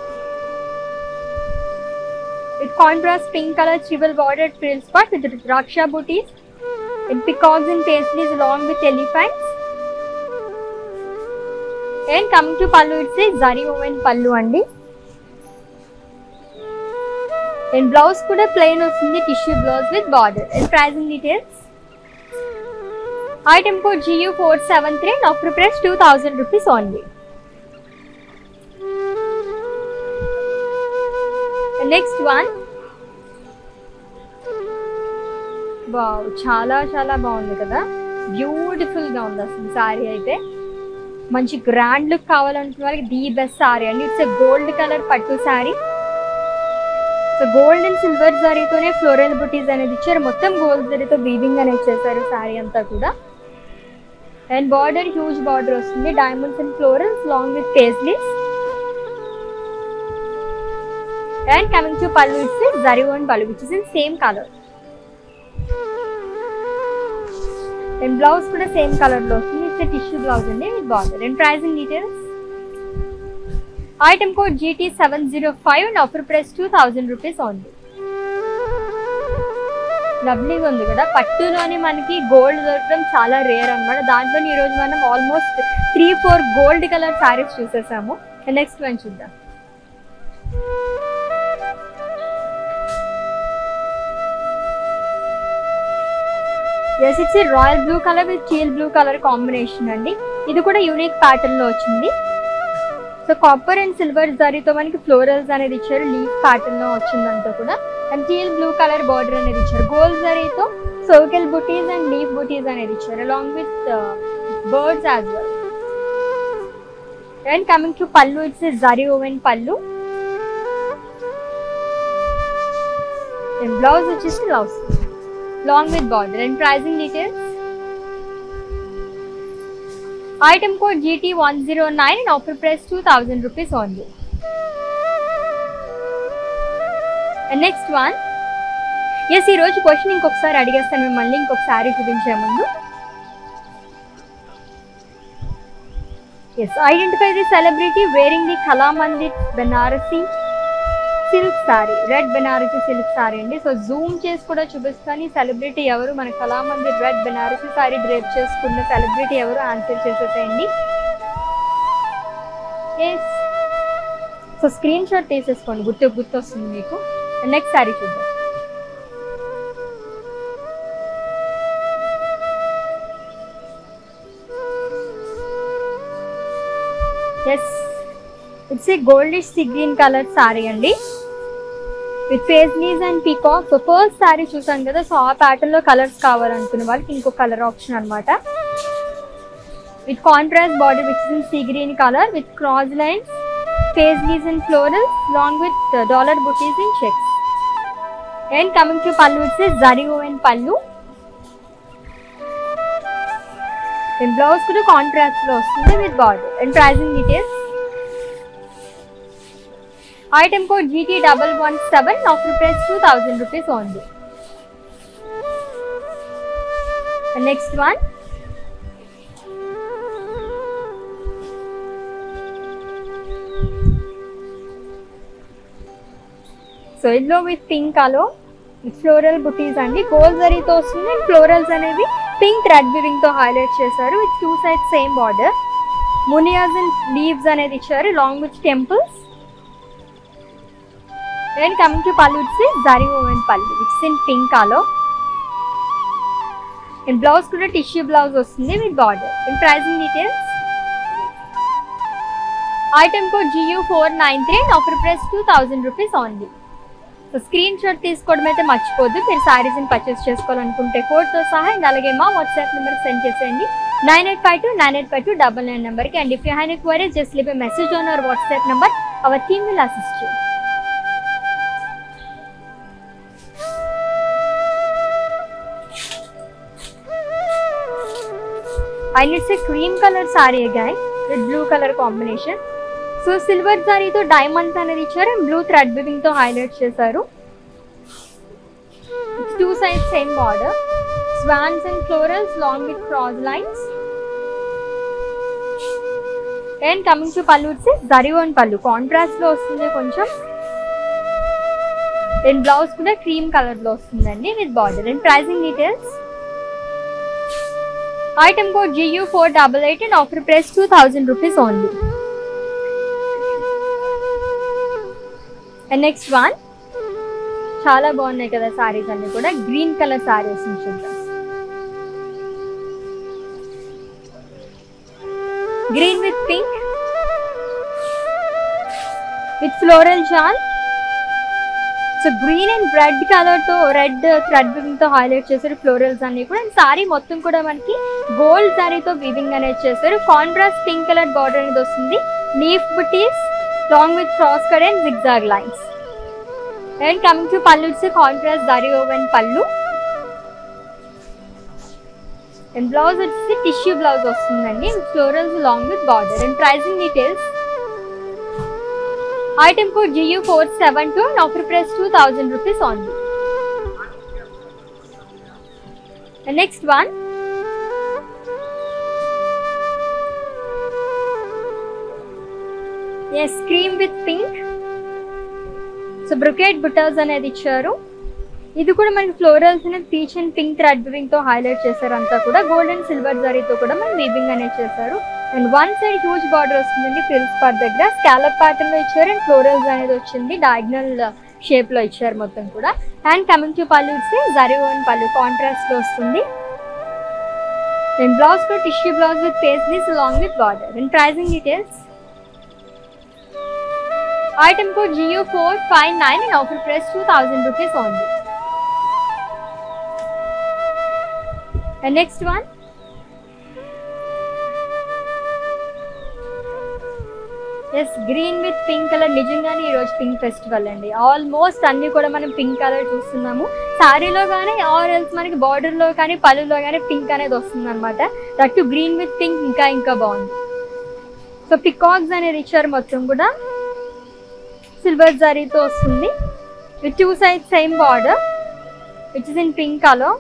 with contrast pink colour triple border frill spot with ద్రాక్ష booties with peacocks and pastries long with elephants and coming to pallu it's zari woven pallu అండి అండ్ బ్లౌజ్ కూడా ప్లెయిన్ వస్తుంది tissue blouse with border and pricing details item code GU four seven three offer price two thousand rupees only next one wow చాలా చాలా బాగుంది కదా beautiful గా ఉంది అసలు సారీ అయితే మంచి గ్రాండ్ లుక్ కావాలనుకున్న వాళ్ళకి ది బెస్ట్ సారీ అండి ఇట్స్ గోల్డ్ కలర్ పట్టు saree so gold and silver జరీతోనే ఫ్లోరల్ బుటీస్ అనేది ఇచ్చారు మొత్తం గోల్డ్ జరీతో వీవింగ్ అనేది చేశారు సారీ అంతా కూడా అండ్ బార్డర్ హ్యూజ్ బార్డర్ వస్తుంది diamonds and florals long with paisleys and coming to pallu it's zari woven pallu which is in same colour and blouse కూడా సేమ్ కలర్ లో వస్తుంది ఇట్స్ టిష్యూ బ్లౌజ్ అండి with border and pricing details item code G T seven zero five and offer price two thousand rupees ఉంది లవ్లీగా ఉంది కదా పట్టులోనే మనకి gold దొరకడం చాలా రేర్ అన్నమాట దాంట్లో ఈ రోజు మనం almost three four gold colour sarees చూసేసాము నెక్స్ట్ వన్ చూద్దాం yes it's royal blue colour with teal blue colour combination అండి ఇది కూడా యూనిక్ ప్యాటర్న్ లో వచ్చింది సో కాపర్ అండ్ సిల్వర్ జరీతో మనకి ఫ్లోరల్స్ అనేది ఇచ్చారు లీఫ్ ప్యాటర్న్ లో వచ్చిందంతా కూడా and teal blue colour border అనేది ఇచ్చారు గోల్డ్ జరీతో circle butis and leaf booties అనేది ఇచ్చారు along with birds as well and coming to pallu it's zari woven pallu and blouse వచ్చేసి blouse long with border and pricing details item code GT one zero nine and offer price two thousand rupees only and next one yes ఈ రోజు question ఇంకొకసారి అడిగేస్తాను మిమ్మల్ని ఇంకొకసారి చూపించే ముందు yes identify the celebrity wearing the Kalamandir Banarasi silk saree red Banarasi silk saree అండి so Zoom చేసి కూడా చూపిస్తాను ఈ సెలబ్రిటీ ఎవరు మన కళామందిర్ రెడ్ బెనారసి సారీ డ్రేప్ చేసుకున్న సెలబ్రిటీ ఎవరు ఆన్సర్ చేసేసేయండి ఎస్ సో స్క్రీన్ షాట్ తీసేసుకోండి గుర్తు గుర్తు వస్తుంది మీకు నెక్స్ట్ సారీ చూద్దాం yes it's a goldish sea green colour sorry అండి with paisleys and peacock so first saree చూసాను కదా సో ఆ ప్యాటర్న్ లో కలర్స్ కావాలనుకునే వాళ్ళకి ఇంకో కలర్ ఆప్షన్ అనమాట with contrast body which in sea green colour with cross lines paisleys and florals long with dollar booties in checks and coming to pallu it's జరియో and pallu and blouse కూడా contrast లో వస్తుంది with border and pricing details item code G T double one seven offer price two thousand rupees only next one so ఇందులో with pink అలో with floral booties అండి gold జరీతో వస్తుంది and florals అనేవి pink red weaving తో highlight చేశారు with two side same border మునియాస్ and leaves అనేది ఇచ్చారు long with temples and coming to pallu it's zari woven pallu it's in pink అలో అండ్ బ్లౌజ్ కూడా టిష్యూ బ్లౌజ్ వస్తుంది with border and pricing details item code GU four nine three and offer price two thousand rupees only so screen shot తీసుకోవడం అయితే మర్చిపోద్దు మీరు శారీస్ని purchase చేసుకోవాలనుకుంటే కోడ్తో సహా అండ్ అలాగే మా వాట్సాప్ నెంబర్ సెండ్ చేసేయండి nine eight five two nine eight five two double nine నెంబర్కి and if you have enquiries just leave a message on our WhatsApp number our team will assist you and it's a cream colour sorry again with blue colour combination so silver సారీతో diamonds అనేది ఇచ్చారు and blue thread weaving తో highlight చేశారు two side same border swans and florals long with cross lines and coming to pallu వచ్చి zari woven pallu contrast లో వస్తుంది కొంచెం and blouse కూడా క్రీమ్ కలర్ లో వస్తుందండి with border and pricing details item code GU four double eight and offer price two thousand rupees only and next one చాలా బాగున్నాయి కదా సారీస్ అన్ని కూడా గ్రీన్ కలర్ సారీస్ చూద్దాం green with pink with floral జాన్ so green and red colour తో red thread weaving తో highlight చేశారు ఫ్లోరల్స్ అన్ని కూడా అండ్ సారీ మొత్తం కూడా మనకి గోల్డ్ సారీతో వీవింగ్ అనేది చేశారు కాంట్రాస్ట్ పింక్ కలర్ బార్డర్ అనేది వస్తుంది leaf butis long with cross cut and zigzag lines and coming to pallu it's contrast దరి ఓవెన్ పళ్ళు అండ్ బ్లౌజ్ వచ్చేసి టిష్యూ బ్లౌజ్ వస్తుందండి florals long with border and pricing details item code GU four seven two offer price two thousand rupees only next one yes cream with pink so brocade butas అనేది ఇచ్చారు ఇది కూడా మనకి florals అనేది peach and pink thread weaving తో highlight చేశారు అంతా కూడా గోల్డ్ అండ్ సిల్వర్ జరీతో కూడా మనం వీవింగ్ అనేది చేశారు and one side huge border వస్తుందండి ఫిల్స్ పార్ట్ దగ్గర స్కాలప్ ప్యాటర్న్ లో ఇచ్చారు అండ్ ఫ్లోరల్స్ అనేది వచ్చింది డయాగ్నల్ షేప్ లో ఇచ్చారు మొత్తం కూడా అండ్ కమింగ్ టు పళ్ళు ఇస్తే జరీ ఓన్ పళ్ళు కాంట్రాస్ట్ లో వస్తుంది అండ్ బ్లౌజ్ కూడా tissue blouse with paisleys long with border and pricing details item code G O four five nine and offer price two thousand rupees only And next one. Yes green with pink colour నిజంగానే ఈరోజు pink festival అండి almost అన్ని కూడా మనం pink colour చూస్తున్నాము శారీలో కానీ or else మనకి బార్డర్లో కానీ పళ్ళులో కానీ పింక్ అనేది వస్తుంది అనమాట దట్ గ్రీన్ విత్ పింక్ ఇంకా ఇంకా బాగుంది సో పికాక్స్ అనేది ఇచ్చారు మొత్తం కూడా సిల్వర్ జరీతో వస్తుంది with two side same border which is in pink colour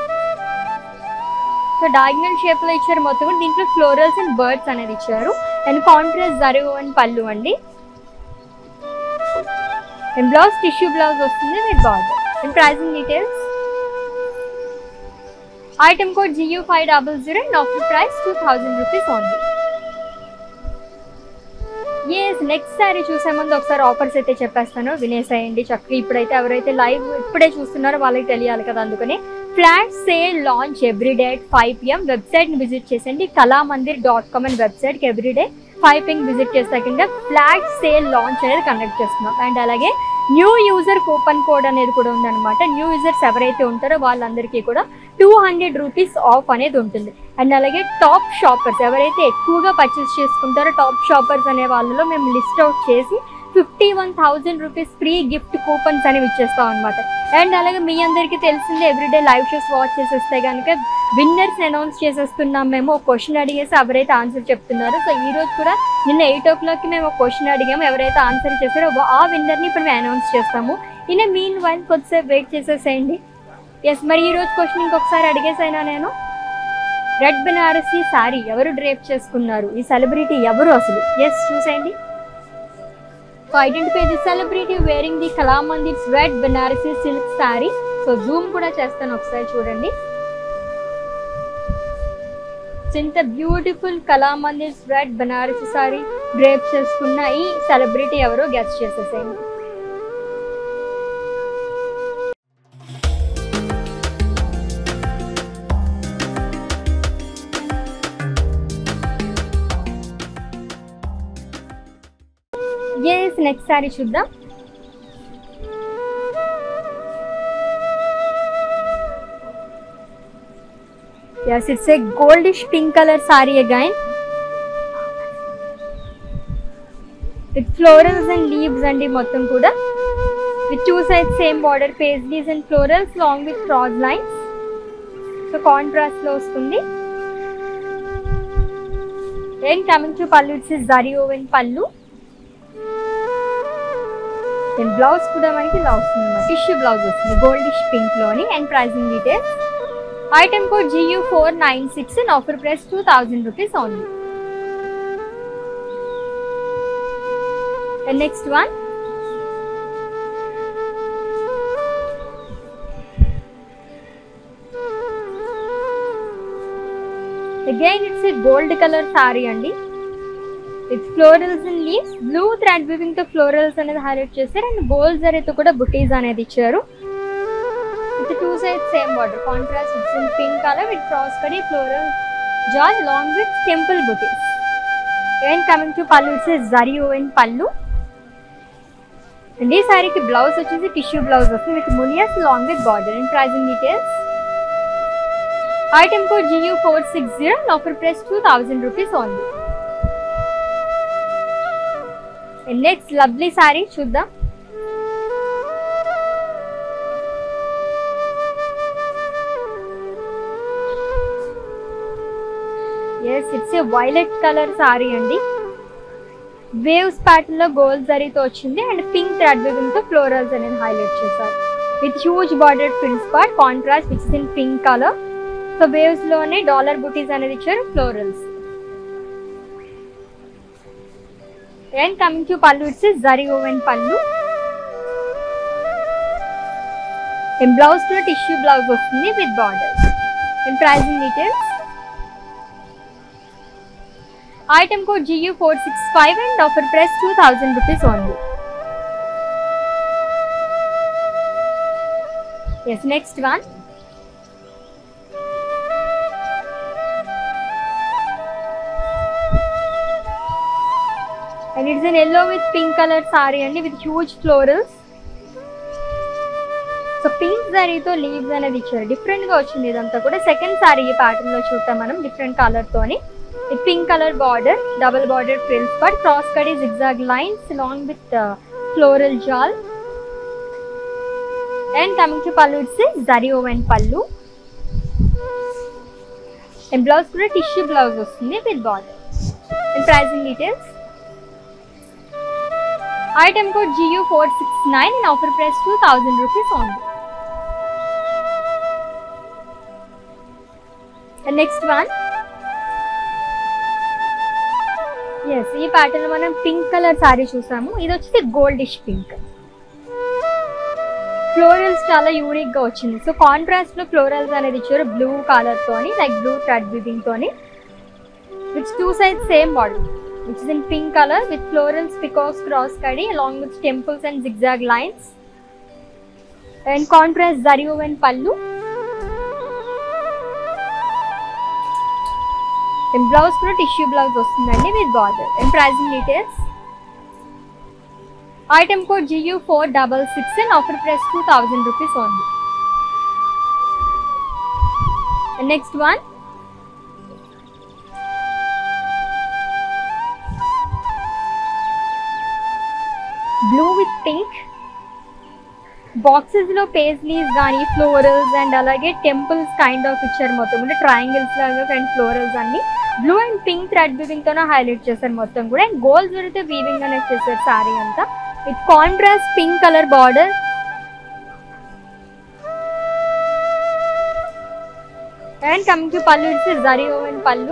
so diagonal shape లో ఇచ్చారు మొత్తం కూడా దీంట్లో ఫ్లోరల్స్ అండ్ బర్డ్స్ అనేది ఇచ్చారు అండ్ కాంట్రాస్ట్ జరుగు అండ్ పళ్ళు అండి అండ్ బ్లౌజ్ టిష్యూ బ్లౌజ్ వస్తుంది with border and pricing details item code GU five double zero and offer price two thousand rupees only yes next sari చూసే ముందు ఒకసారి ఆఫర్స్ అయితే చెప్పేస్తాను వినేసేయండి చక్కగా ఇప్పుడైతే ఎవరైతే లైవ్ ఇప్పుడే చూస్తున్నారో వాళ్ళకి తెలియాలి కదా అందుకని flat sale launch everyday at five PM website ని విజిట్ చేసండి కళామందిర్ డాట్ కామ్ అని వెబ్సైట్ కి ఎవ్రీడే ఫైవ్ పిఎం విజిట్ చేస్తే కింద ఫ్లాట్ సేల్ లాంచ్ అనేది కండక్ట్ చేస్తున్నాం అండ్ అలాగే న్యూ యూజర్ కూపన్ కోడ్ అనేది కూడా ఉందన్నమాట న్యూ యూజర్స్ ఎవరైతే ఉంటారో వాళ్ళందరికీ కూడా టూ హండ్రెడ్ రూపీస్ ఆఫ్ అనేది ఉంటుంది అండ్ అలాగే టాప్ షాపర్స్ ఎవరైతే ఎక్కువగా పర్చేస్ చేసుకుంటారో టాప్ షాపర్స్ అనే వాళ్ళలో మేము లిస్ట్ అవుట్ చేసి fifty one thousand rupees free gift coupons అనేవి ఇచ్చేస్తాం అనమాట అండ్ అలాగే మీ అందరికీ తెలిసిందే ఎవ్రీడే లైవ్ షోస్ వాచ్ చేసేస్తే కనుక విన్నర్స్ అనౌన్స్ చేసేస్తున్నాం మేము ఒక క్వశ్చన్ అడిగేసి ఎవరైతే ఆన్సర్ చెప్తున్నారో సో ఈ రోజు కూడా నిన్న ఎయిట్ ఓ క్లాక్కి మేము ఒక క్వశ్చన్ అడిగాము ఎవరైతే ఆన్సర్ చేస్తారో వా- ఆ విన్నర్ని ఇప్పుడు మేము అనౌన్స్ చేస్తాము ఇన్ మీన్ వైల్ కొద్దిసేపు వెయిట్ చేసేసేయండి ఎస్ మరి ఈ రోజు క్వశ్చన్ ఇంకొకసారి అడిగేసైనా నేను రెడ్ బెనారసీ సారీ ఎవరు డ్రేప్ చేసుకున్నారు ఈ సెలబ్రిటీ ఎవరు అసలు ఎస్ చూసేయండి so identify the celebrity wearing the Kalamandir's red Banarasi silk sari so zoom కూడా చేస్తాను ఒకసారి చూడండి So, ఇంత beautiful Kalamandir's red Banarasi sari drape చేసుకున్న ఈ సెలబ్రిటీ ఎవరో గెస్ట్ చేసేసేయండి ఎస్ నెక్స్ట్ సారీ చూద్దాం yes it's a goldish pink colour sorry again with florals and leaves అండి మొత్తం కూడా with two side same border paisleys and florals long with cross lines so contrast లో వస్తుంది and coming to pallu it's zari woven pallu and blouse కూడా మనకి ఇలా వస్తుంది tissue blouse వస్తుంది గోల్డిష్ పింక్ లోని and pricing details item code GU four nine six and offer price two thousand rupees only and next one again it's a gold colour sorry అండి with florals and leaves blue thread weaving తో florals అనేది highlight చేశారు and gold జరీతో కూడా బుటీస్ అనేది ఇచ్చారు with two side same border contrast it's in pink colour with cross కడి floral jaal long with temple butis and coming to pallu it's zari woven pallu and ఈ శారీకి బ్లౌజ్ వచ్చేసి టిష్యూ బ్లౌజ్ వస్తుంది విత్ మునియస్ long with border and pricing details item code GU four six zero offer price two thousand rupees only and next lovely sari చూద్దాం yes it's a violet colour sorry అండి waves pattern లో gold జరీతో వచ్చింది and pink thread weaving తో florals అనేది highlight చేశారు with huge border prints part contrast which is in pink colour so waves లోనే dollar butis అనేది ఇచ్చారు florals and coming to pallu it's zari woven pallu and blouse కూడా టిష్యూ బ్లౌజ్ వస్తుంది with border and pricing details item code GU four six five and offer price two thousand rupees only yes next one and it's an yellow with pink colour sorry అండి with huge florals so pink సారీతో leaves అనేది ఇచ్చారు different గా వచ్చింది ఇదంతా కూడా second sorry ఈ pattern లో చూద్దాం మనం డిఫరెంట్ కలర్ తోని with pink colour border double border frills but cross cut zigzag lines long with floral jaal and coming to pallu it's zari woven pallu and blouse కూడా టిష్యూ బ్లౌజ్ వస్తుంది with border and pricing details item code GU four six nine and offer price two thousand rupees only next one yes ఈ pattern లో మనం pink colour sari చూసాము ఇది వచ్చేసి goldish pink florals చాలా unique గా వచ్చింది సో కాంట్రాస్ట్ లో ఫ్లోరల్స్ అనేది ఇచ్చారు బ్లూ కలర్ తోని లైక్ బ్లూ థ్రెడ్ వివింగ్ తోని which two side same body which is in pink colour with florals peacocks cross కడి along with temples and zigzag lines and contrast zari woven pallu and blouse కూడా tissue blouse వస్తుందండి with border and pricing details item code GU four double six and offer price two thousand rupees only and next one blue with pink boxes లో paisleys కానీ florals and అలాగే temples kind of ఇచ్చారు మొత్తం కూడా triangles లాగా and florals అన్ని blue and pink thread weaving తోనే highlight చేశారు మొత్తం కూడా అండ్ గోల్డ్ జరిగితే వీవింగ్ అనేది చేశారు సారీ అంతా with contrast pink colour border and coming to pallu it's zari woven pallu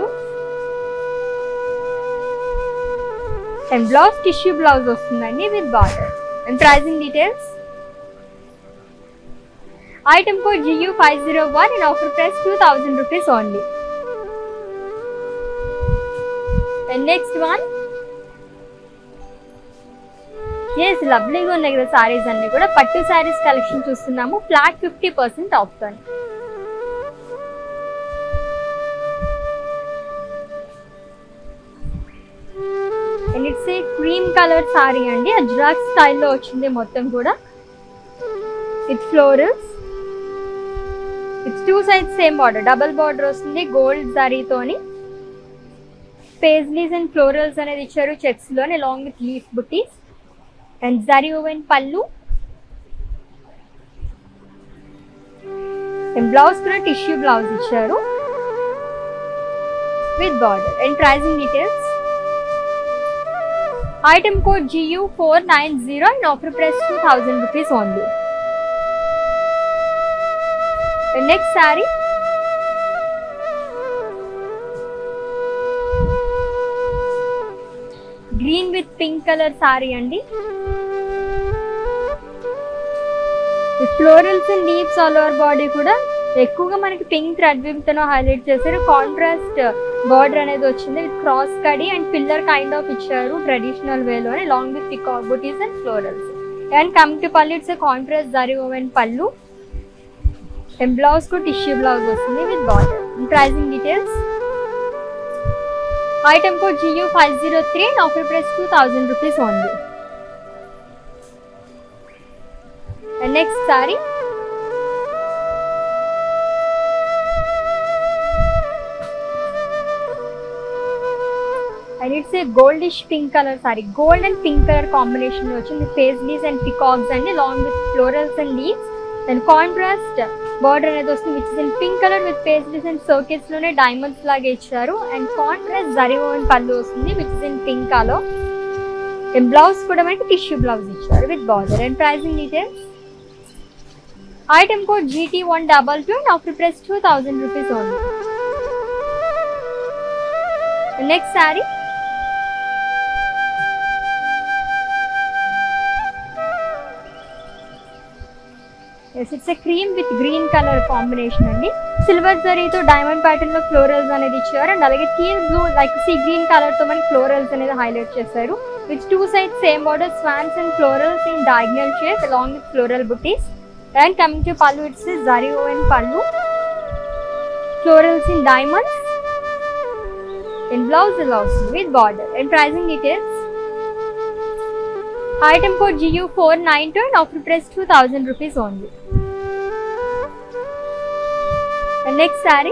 and blouse tissue blouse వస్తుందండి with border and pricing details item code GU five zero one and offer price two thousand rupees only and next one yes లవ్లీగా ఉన్నాయి కదా సారీస్ అన్ని కూడా పట్టు saris collection చూస్తున్నాము flat fifty percent off తోని and it's a cream colour sorry అండి అజ్రాక్ స్టైల్లో వచ్చింది మొత్తం కూడా with florals it's two sides same border double border వస్తుంది గోల్డ్ జరీతోని పేజ్లీస్ అండ్ ఫ్లోరల్స్ అనేది ఇచ్చారు చెక్స్ లోని along with leaf butis and zari woven pallu and blouse కూడా టిష్యూ బ్లౌజ్ ఇచ్చారు with border and pricing details item code GU four nine zero and offer price two thousand rupees only next sari green with pink colour sorry అండి florals and leaves all over body కూడా ఎక్కువగా మనకి pink thread తో highlight చేశారు contrast border అనేది వచ్చింది with cross కడి and pillar kind of ఇచ్చారు ట్రెడిషనల్ వేలోనే long with peacock butis and florals and come to pallu it's contrast zari woven pallu and blouse కు టిష్యూ బ్లౌజ్ వస్తుంది with border pricing details item code GU five zero three and offer price two thousand rupees only and next sari and it's a goldish pink colour sari gold and pink colour combination వచ్చింది paisleys and peacocks అండి long with florals and leaves and contrast border అనేది వస్తుంది which is in pink colour with paisleys and circles లోనే diamonds లాగా ఇచ్చారు and contrast zari woven pallu వస్తుంది which is in pink colour and blouse కూడా మనకి tissue blouse ఇచ్చారు with border and pricing details item code GT one double two and offer price two thousand rupees only next sari yes it's a cream with green colour combination అండి silver జరీతో diamond pattern లో florals అనేది ఇచ్చారు and అలాగే teal blue like sea green colour తో మనకి florals అనేది highlight చేశారు with two side same border swans and florals in diagonal shape along with floral butis and coming to pallu it's zari woven pallu florals in diamonds in blouse allows with border and pricing details item code GU492 and offer price 2000 rupees only and next saree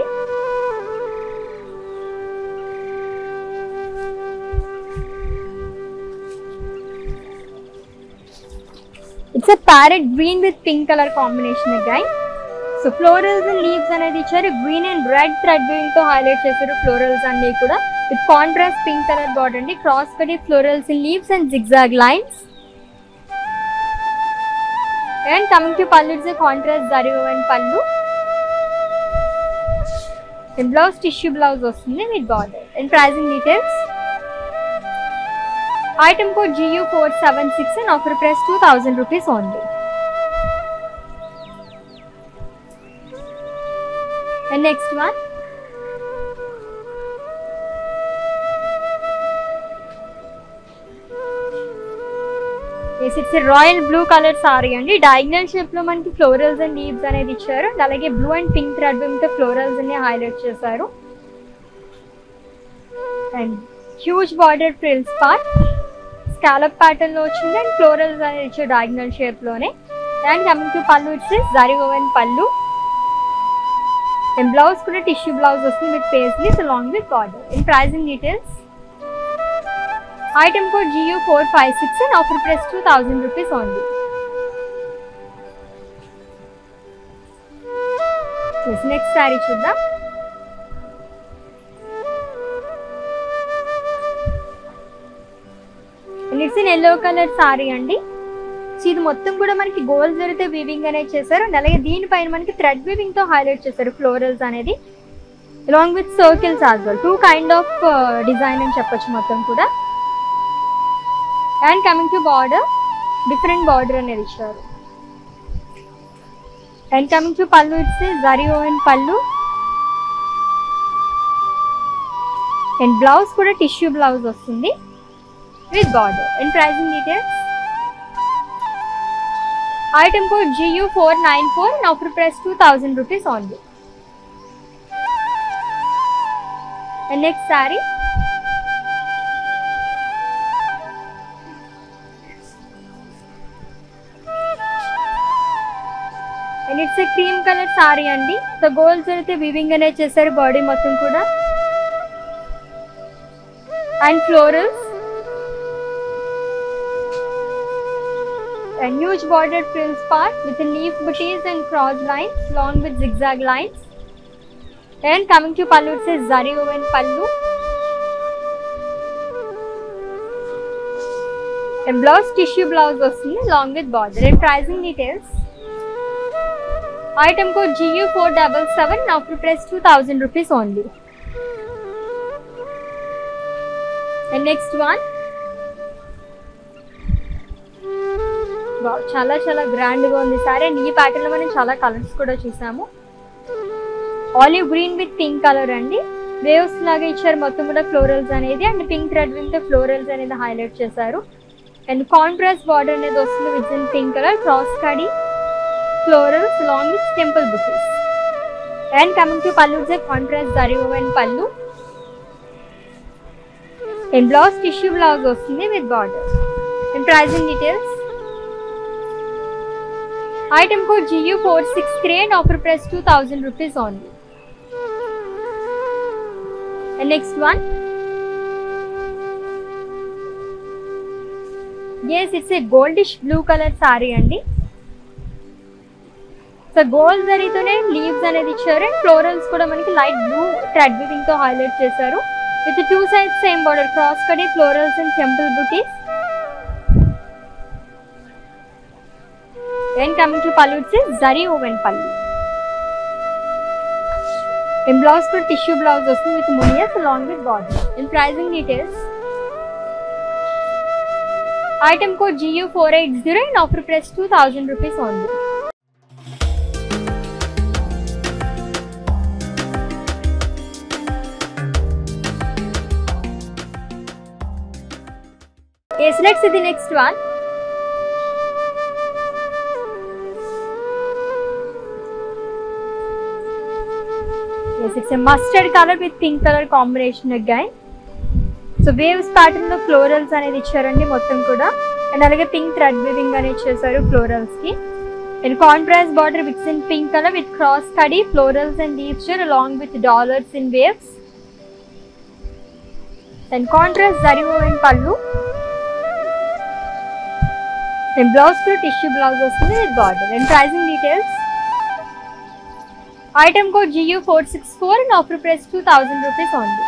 it's a parrot green with pink color combination again so florals and leaves అనేది ఇచ్చారు green and red thread weaving తో highlight చేశారు florals అన్ని కూడా with contrast pink colour border అండి cross కటి florals and leaves and zigzag lines and coming to pallu it's contrast zari and pallu and blouse tissue blouse వస్తుంది with border and pricing details item code GU four seven six and offer price two thousand rupees only And next one. Yes it's royal blue colour sorry అండి diagonal shape లో మనకి florals and leaves అనేది ఇచ్చారు and అలాగే blue and pink thread తో florals అన్ని highlight చేశారు and huge border frills part scallop pattern లో వచ్చింది అండ్ ఫ్లోరల్స్ అనేది ఇచ్చారు డయాగ్నల్ షేప్ లోనే and coming to pallu it's zari woven pallu and blouse కూడా టిష్యూ బ్లౌజ్ వస్తుంది with paisleys along with border in pricing details item code GU four five six and offer price two thousand rupees only next sari చూద్దాం it's in yellow colour sorry అండి so ఇది మొత్తం కూడా మనకి gold జరిగితే weaving అనేది చేశారు అండ్ అలాగే దీనిపైన మనకి థ్రెడ్ వీవింగ్ తో హైలైట్ చేశారు ఫ్లోరల్స్ అనేది along with circles as well two kind of design అని చెప్పొచ్చు మొత్తం కూడా and coming to border different border అనేది ఇచ్చారు and coming to pallu it's zari woven pallu and blouse కూడా టిష్యూ బ్లౌజ్ వస్తుంది with border and pricing details item code GU four nine four and offer price two thousand rupees only and next sari and it's a cream colour sorry అండి so golds అయితే weaving అనేది చేశారు body మొత్తం కూడా and florals a huge bordered frills part with the leaf booties and cross lines along with zigzag lines. And coming to pallu, it says zari woven pallu. And blouse tissue blouse వస్తుంది along with border and pricing details. Item code GU477 now for price 2000 rupees only. And next one. Wow, చాలా చాలా grand గా ఉంది sorry and ఈ pattern లో మనం చాలా colours కూడా చూసాము olive green with pink colour అండి వేవ్స్ లాగా ఇచ్చారు మొత్తం కూడా ఫ్లోరల్స్ అనేది and pink thread with florals అనేది హైలైట్ చేశారు అండ్ కాంట్రాస్ట్ బార్డర్ అనేది వస్తుంది with in pink colour cross కడి florals long with temple butis and coming to pallu contrast zari and pallu and blouse tissue blouse వస్తుంది with border and pricing details Item code GU463 and offer price 2000 rupees only. And next one. Yes, it's a goldish blue color saree అండి so gold జరీతోనే leaves అనేది ఇచ్చారు and florals కూడా మనకి light blue thread weaving తో highlight చేశారు with two sides same border cross కడి florals and temple butis and coming to pallu వచ్చి zari woven pallu in blouse కూడా టిష్యూ బ్లౌజ్ వస్తుంది విత్ మునియస్ along with border in pricing details item code GU four eight zero and offer price two thousand rupees only Yes, let's see the next one. Yes, it's a mustard color with pink color combination again. So waves pattern లో florals అనేది ఇచ్చారండి మొత్తం కూడా and అలాగే pink thread weaving అనేది ఇచ్చేసారు florals కి and contrast border with in pink colour with cross కడీ florals and leaves along with dollars in waves and contrast zari woven pallu and blouse కూడా టిష్యూ బ్లౌజ్ వస్తుంది with border and pricing details item code GU four six four and offer price two thousand rupees only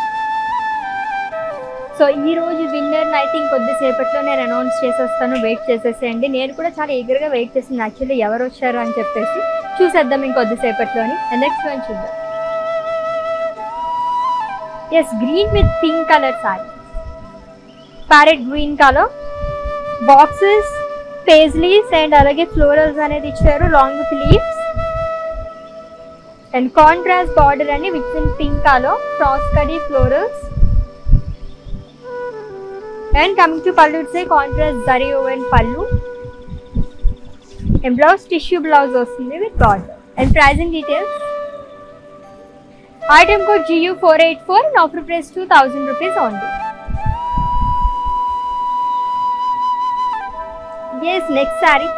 so ఈ రోజు winner అయితే ఇంకొద్దిసేపట్లో నేను announce చేసేస్తాను wait చేసేసేయండి నేను కూడా చాలా ఈగర్గా వెయిట్ చేసింది యాక్చువల్లీ ఎవరు వచ్చారు అని చెప్పేసి చూసేద్దాం ఇంకొద్దిసేపట్లోని నెక్స్ట్ వన్ చూద్దాం yes green with pink colour sari parrot green colour boxes paisleys and అలాగే ఫ్లోరల్స్ అనేది ఇచ్చారు long with leaves and contrast border అని with in pink colour cross కడీ florals and coming to pallu it's contrast zari woven pallu and blouse tissue blouse వస్తుంది with border and pricing details item code GU four eight four and offer price two thousand rupees only Yes, next saree.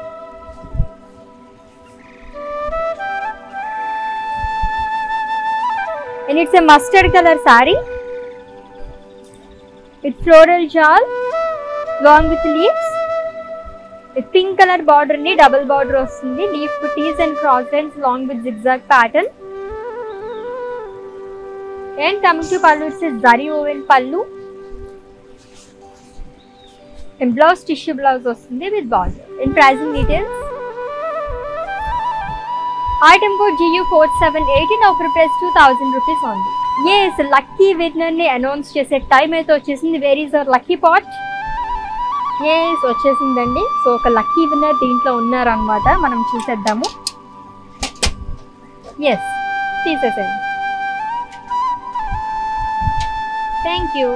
And it's a mustard color saree with floral jal along with leaves. With pink color border ni double border వస్తుంది leaf booties and cross lines along with zigzag pattern. And coming to pallu, it's a zari woven pallu. And blouse tissue blouse వస్తుంది with border in pricing details item code GU four seven eight and offer price two thousand rupees only yes lucky winner ని announce చేసే time అయితే వచ్చేసింది where is our lucky pot yes వచ్చేసిందండి so ఒక lucky winner దీంట్లో ఉన్నారనమాట మనం చూసేద్దాము ఎస్ తీసేసేయండి థ్యాంక్ యూ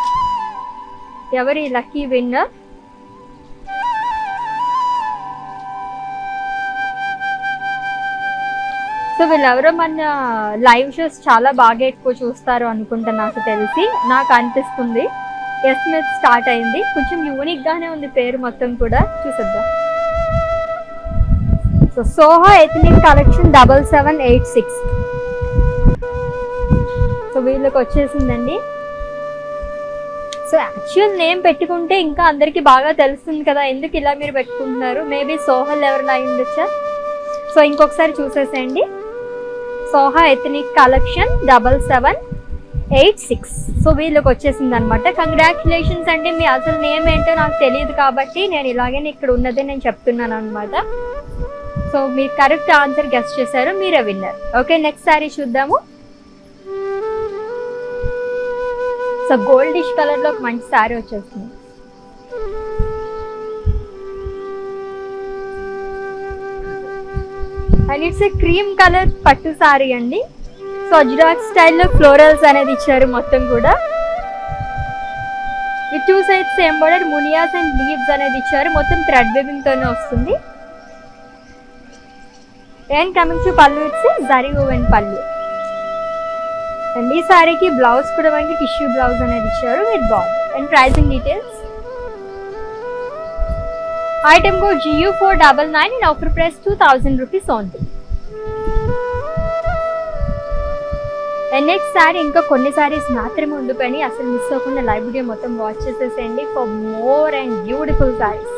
ఎవరి లక్కీ విన్నర్ సో వీళ్ళెవరో మన లైవ్ షోస్ చాలా బాగా ఎక్కువ చూస్తారు అనుకుంటా నాకు తెలిసి నాకు అనిపిస్తుంది ఎస్ మీద స్టార్ట్ అయింది కొంచెం యూనిక్ గానే ఉంది పేరు మొత్తం కూడా చూసేద్దాం so Soha ethnic collection double seven eight six so వీళ్ళకి వచ్చేసిందండి సో యాక్చువల్ నేమ్ పెట్టుకుంటే ఇంకా అందరికీ బాగా తెలుస్తుంది కదా ఎందుకు ఇలా మీరు పెట్టుకుంటున్నారు మేబీ సోహల్ ఎవరైనా అయి ఉండొచ్చా సో ఇంకొకసారి చూసేసేయండి Soha ethnic collection double seven eight six so వీళ్ళకి వచ్చేసింది అనమాట కంగ్రాచులేషన్స్ అండి మీ అసలు నేమ్ ఏంటో నాకు తెలియదు కాబట్టి నేను ఇలాగే ఇక్కడ ఉన్నదే నేను చెప్తున్నాను అనమాట సో మీరు కరెక్ట్ ఆన్సర్ గెస్ట్ చేశారు మీరే విన్నర్ ఓకే నెక్స్ట్ సారీ చూద్దాము సో గోల్డిష్ కలర్ లో ఒక మంచి శారీ వచ్చేస్తుంది and it's a cream colour పట్టు శారీ అండి సో అజ్రాక్ స్టైల్లో ఫ్లోరల్స్ అనేది ఇచ్చారు మొత్తం కూడా with two sides same border మునియాస్ అండ్ లీవ్స్ అనేది ఇచ్చారు మొత్తం థ్రెడ్ వేవింగ్ తోనే వస్తుంది and coming to pallu it's zari woven pallu and ఈ సారీకి బ్లౌజ్ కూడా మనకి టిష్యూ బ్లౌజ్ అనేది ఇచ్చారు with border and pricing details Item code GU499 and offer price 2000 rupees only. And next sari ఇంకా కొన్ని సారీస్ మాత్రమే ఉండిపోయి అసలు మిస్ అవ్వకుండా లైవ్ వీడియో మొత్తం వాచ్ చేసేసేయండి for more and beautiful saris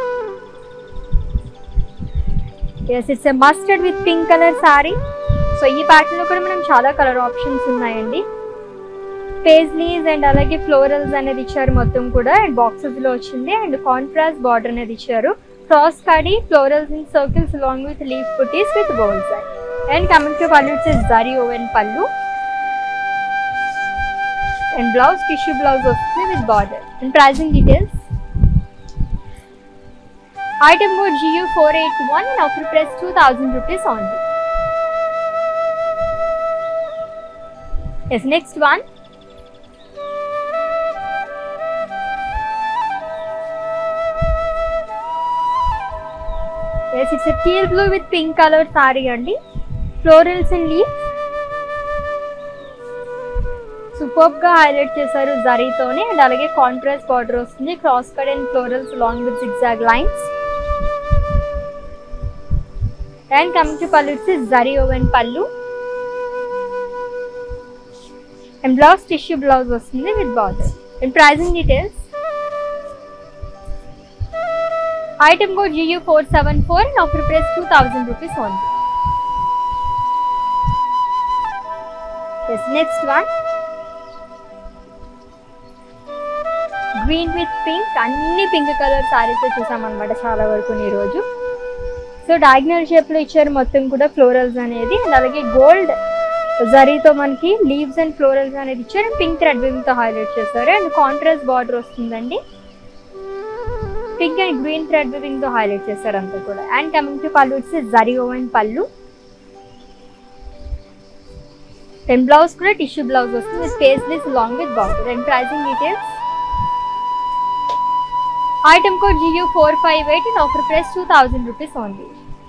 yes it's a mustard with pink colour sari so ఈ pattern లో కూడా మనం చాలా కలర్ ఆప్షన్స్ ఉన్నాయండి పేజ్లీస్ అండ్ అలాగే ఫ్లోరల్స్ అనేది ఇచ్చారు మొత్తం కూడా అండ్ బాక్సెస్ లో వచ్చింది అండ్ కాంట్రాస్ట్ బార్డర్ అనేది ఇచ్చారు క్రాస్ కడి florals in circles along with leaf butis with bowls and coming to pallu it's zari woven pallu and blouse tissue blouse వస్తుంది with border and pricing details item code GU four eight one and offer price two thousand rupees only yes next one yes it's teal blue with pink colour sorry అండి florals and leaf super గా highlight చేశారు జరీతోనే and అలాగే contrast border వస్తుంది cross cut and florals long with zigzag lines and coming to pallu it's zari woven pallu and blouse tissue blouse వస్తుంది with border and pricing details item code GU four seven four and offer price two thousand rupees only yes next one green with pink అన్ని pink colour saris చూసాం అనమాట చాలా వరకు ఈ రోజు so diagonal shape లో ఇచ్చారు మొత్తం కూడా ఫ్లోరల్స్ అనేది అండ్ అలాగే గోల్డ్ జరీతో మనకి లీవ్స్ అండ్ ఫ్లోరల్స్ అనేది ఇచ్చారు పింక్ థ్రెడ్ తో హైలైట్ చేశారు అండ్ కాంట్రాస్ట్ బార్డర్ వస్తుందండి పింక్ అండ్ గ్రీన్ థ్రెడ్ తో హైలైట్ చేశారు అంతా కూడా and coming to pallu it's zari woven pallu and blouse కూడా టిష్యూ బ్లౌజ్ వస్తుంది paisleys long with border and pricing details item code GU four five eight and offer price two thousand rupees only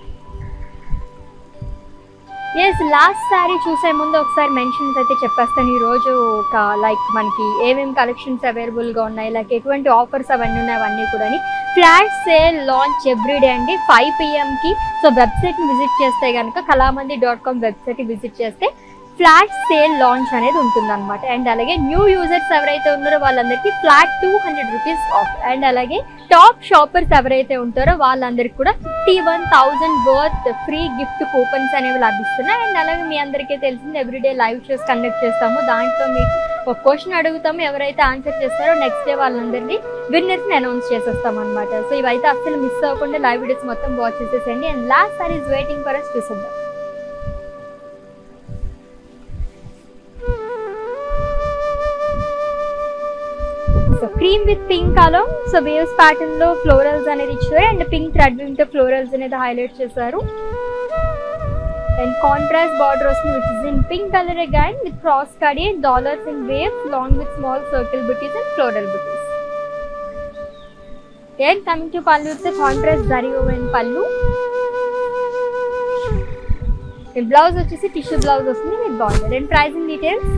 yes last sari చూసే ముందు ఒకసారి mentions అయితే చెప్పేస్తాను ఈ రోజు ఒక లైక్ మనకి ఏమేమి కలెక్షన్స్ అవైలబుల్గా ఉన్నాయి లైక్ ఎటువంటి ఆఫర్స్ అవన్నీ ఉన్నాయి అవన్నీ కూడా ఫ్లాట్ సేల్ లాంచ్ ఎవ్రీడే అండి ఫైవ్ పిఎంకి సో వెబ్సైట్ని విజిట్ చేస్తే కనుక Kalamandir dot com website visit చేస్తే ఫ్లాట్ సేల్ లాంచ్ అనేది ఉంటుంది అనమాట అండ్ అలాగే న్యూ యూజర్స్ ఎవరైతే ఉన్నారో వాళ్ళందరికీ flat two hundred rupees off and అలాగే టాప్ షాపర్స్ ఎవరైతే ఉంటారో వాళ్ళందరికీ కూడా fifty one thousand worth free gift coupons అనేవి లభిస్తున్నాయి అండ్ అలాగే మీ అందరికీ తెలిసింది ఎవ్రీడే లైవ్ షోస్ కండక్ట్ చేస్తాము దాంట్లో మీకు ఒక క్వశ్చన్ అడుగుతాము ఎవరైతే ఆన్సర్ చేస్తారో నెక్స్ట్ డే వాళ్ళందరినీ విన్నర్స్ని అనౌన్స్ చేసేస్తాం అనమాట సో ఇవైతే అస్సలు మిస్ అవ్వకుండా లైవ్ వీడియోస్ మొత్తం వాచ్ చేసేసండి and last sari is waiting for us చూసేద్దాం so cream with pink colour so waves pattern లో ఫ్లోరల్స్ అనేది ఇచ్చారు and pink thread with florals అనేది హైలైట్ చేశారు అండ్ కాంట్రాస్ట్ బార్డర్ వస్తుంది which is in pink colour again with cross కడి and dollars and waves long with small circle butis and floral butis and coming to pallu with contrast zari woven pallu blouse వచ్చేసి tissue blouse వస్తుంది with border and pricing details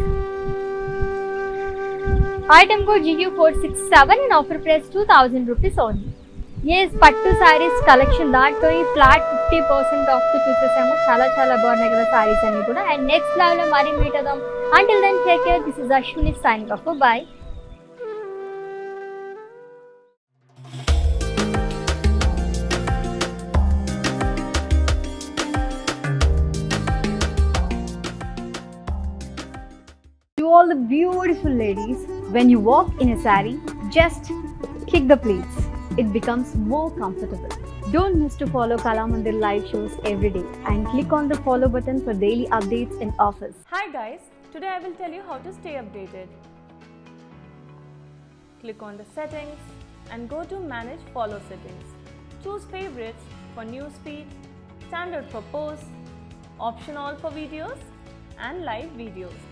item code GU four six seven and offer price two thousand rupees only yes పట్టు saris collection దాంట్లో ఈ flat fifty percent off చూసేసాము చాలా చాలా బాగున్నాయి కదా సారీస్ అన్ని కూడా అండ్ నెక్స్ట్ లెవెల్లో మరీ మీట్ అవుదాం until then take care this is Ashwini sign off bye To all the beautiful ladies, when you walk in a sari, just kick the pleats. It becomes more comfortable. Don't miss to follow Kalamandir live shows every day and click on the follow button for daily updates and offers. Hi guys, today I will tell you how to stay updated. Click on the settings and go to manage follow settings. Choose favorites for newsfeed, standard for posts, option all for videos and live videos.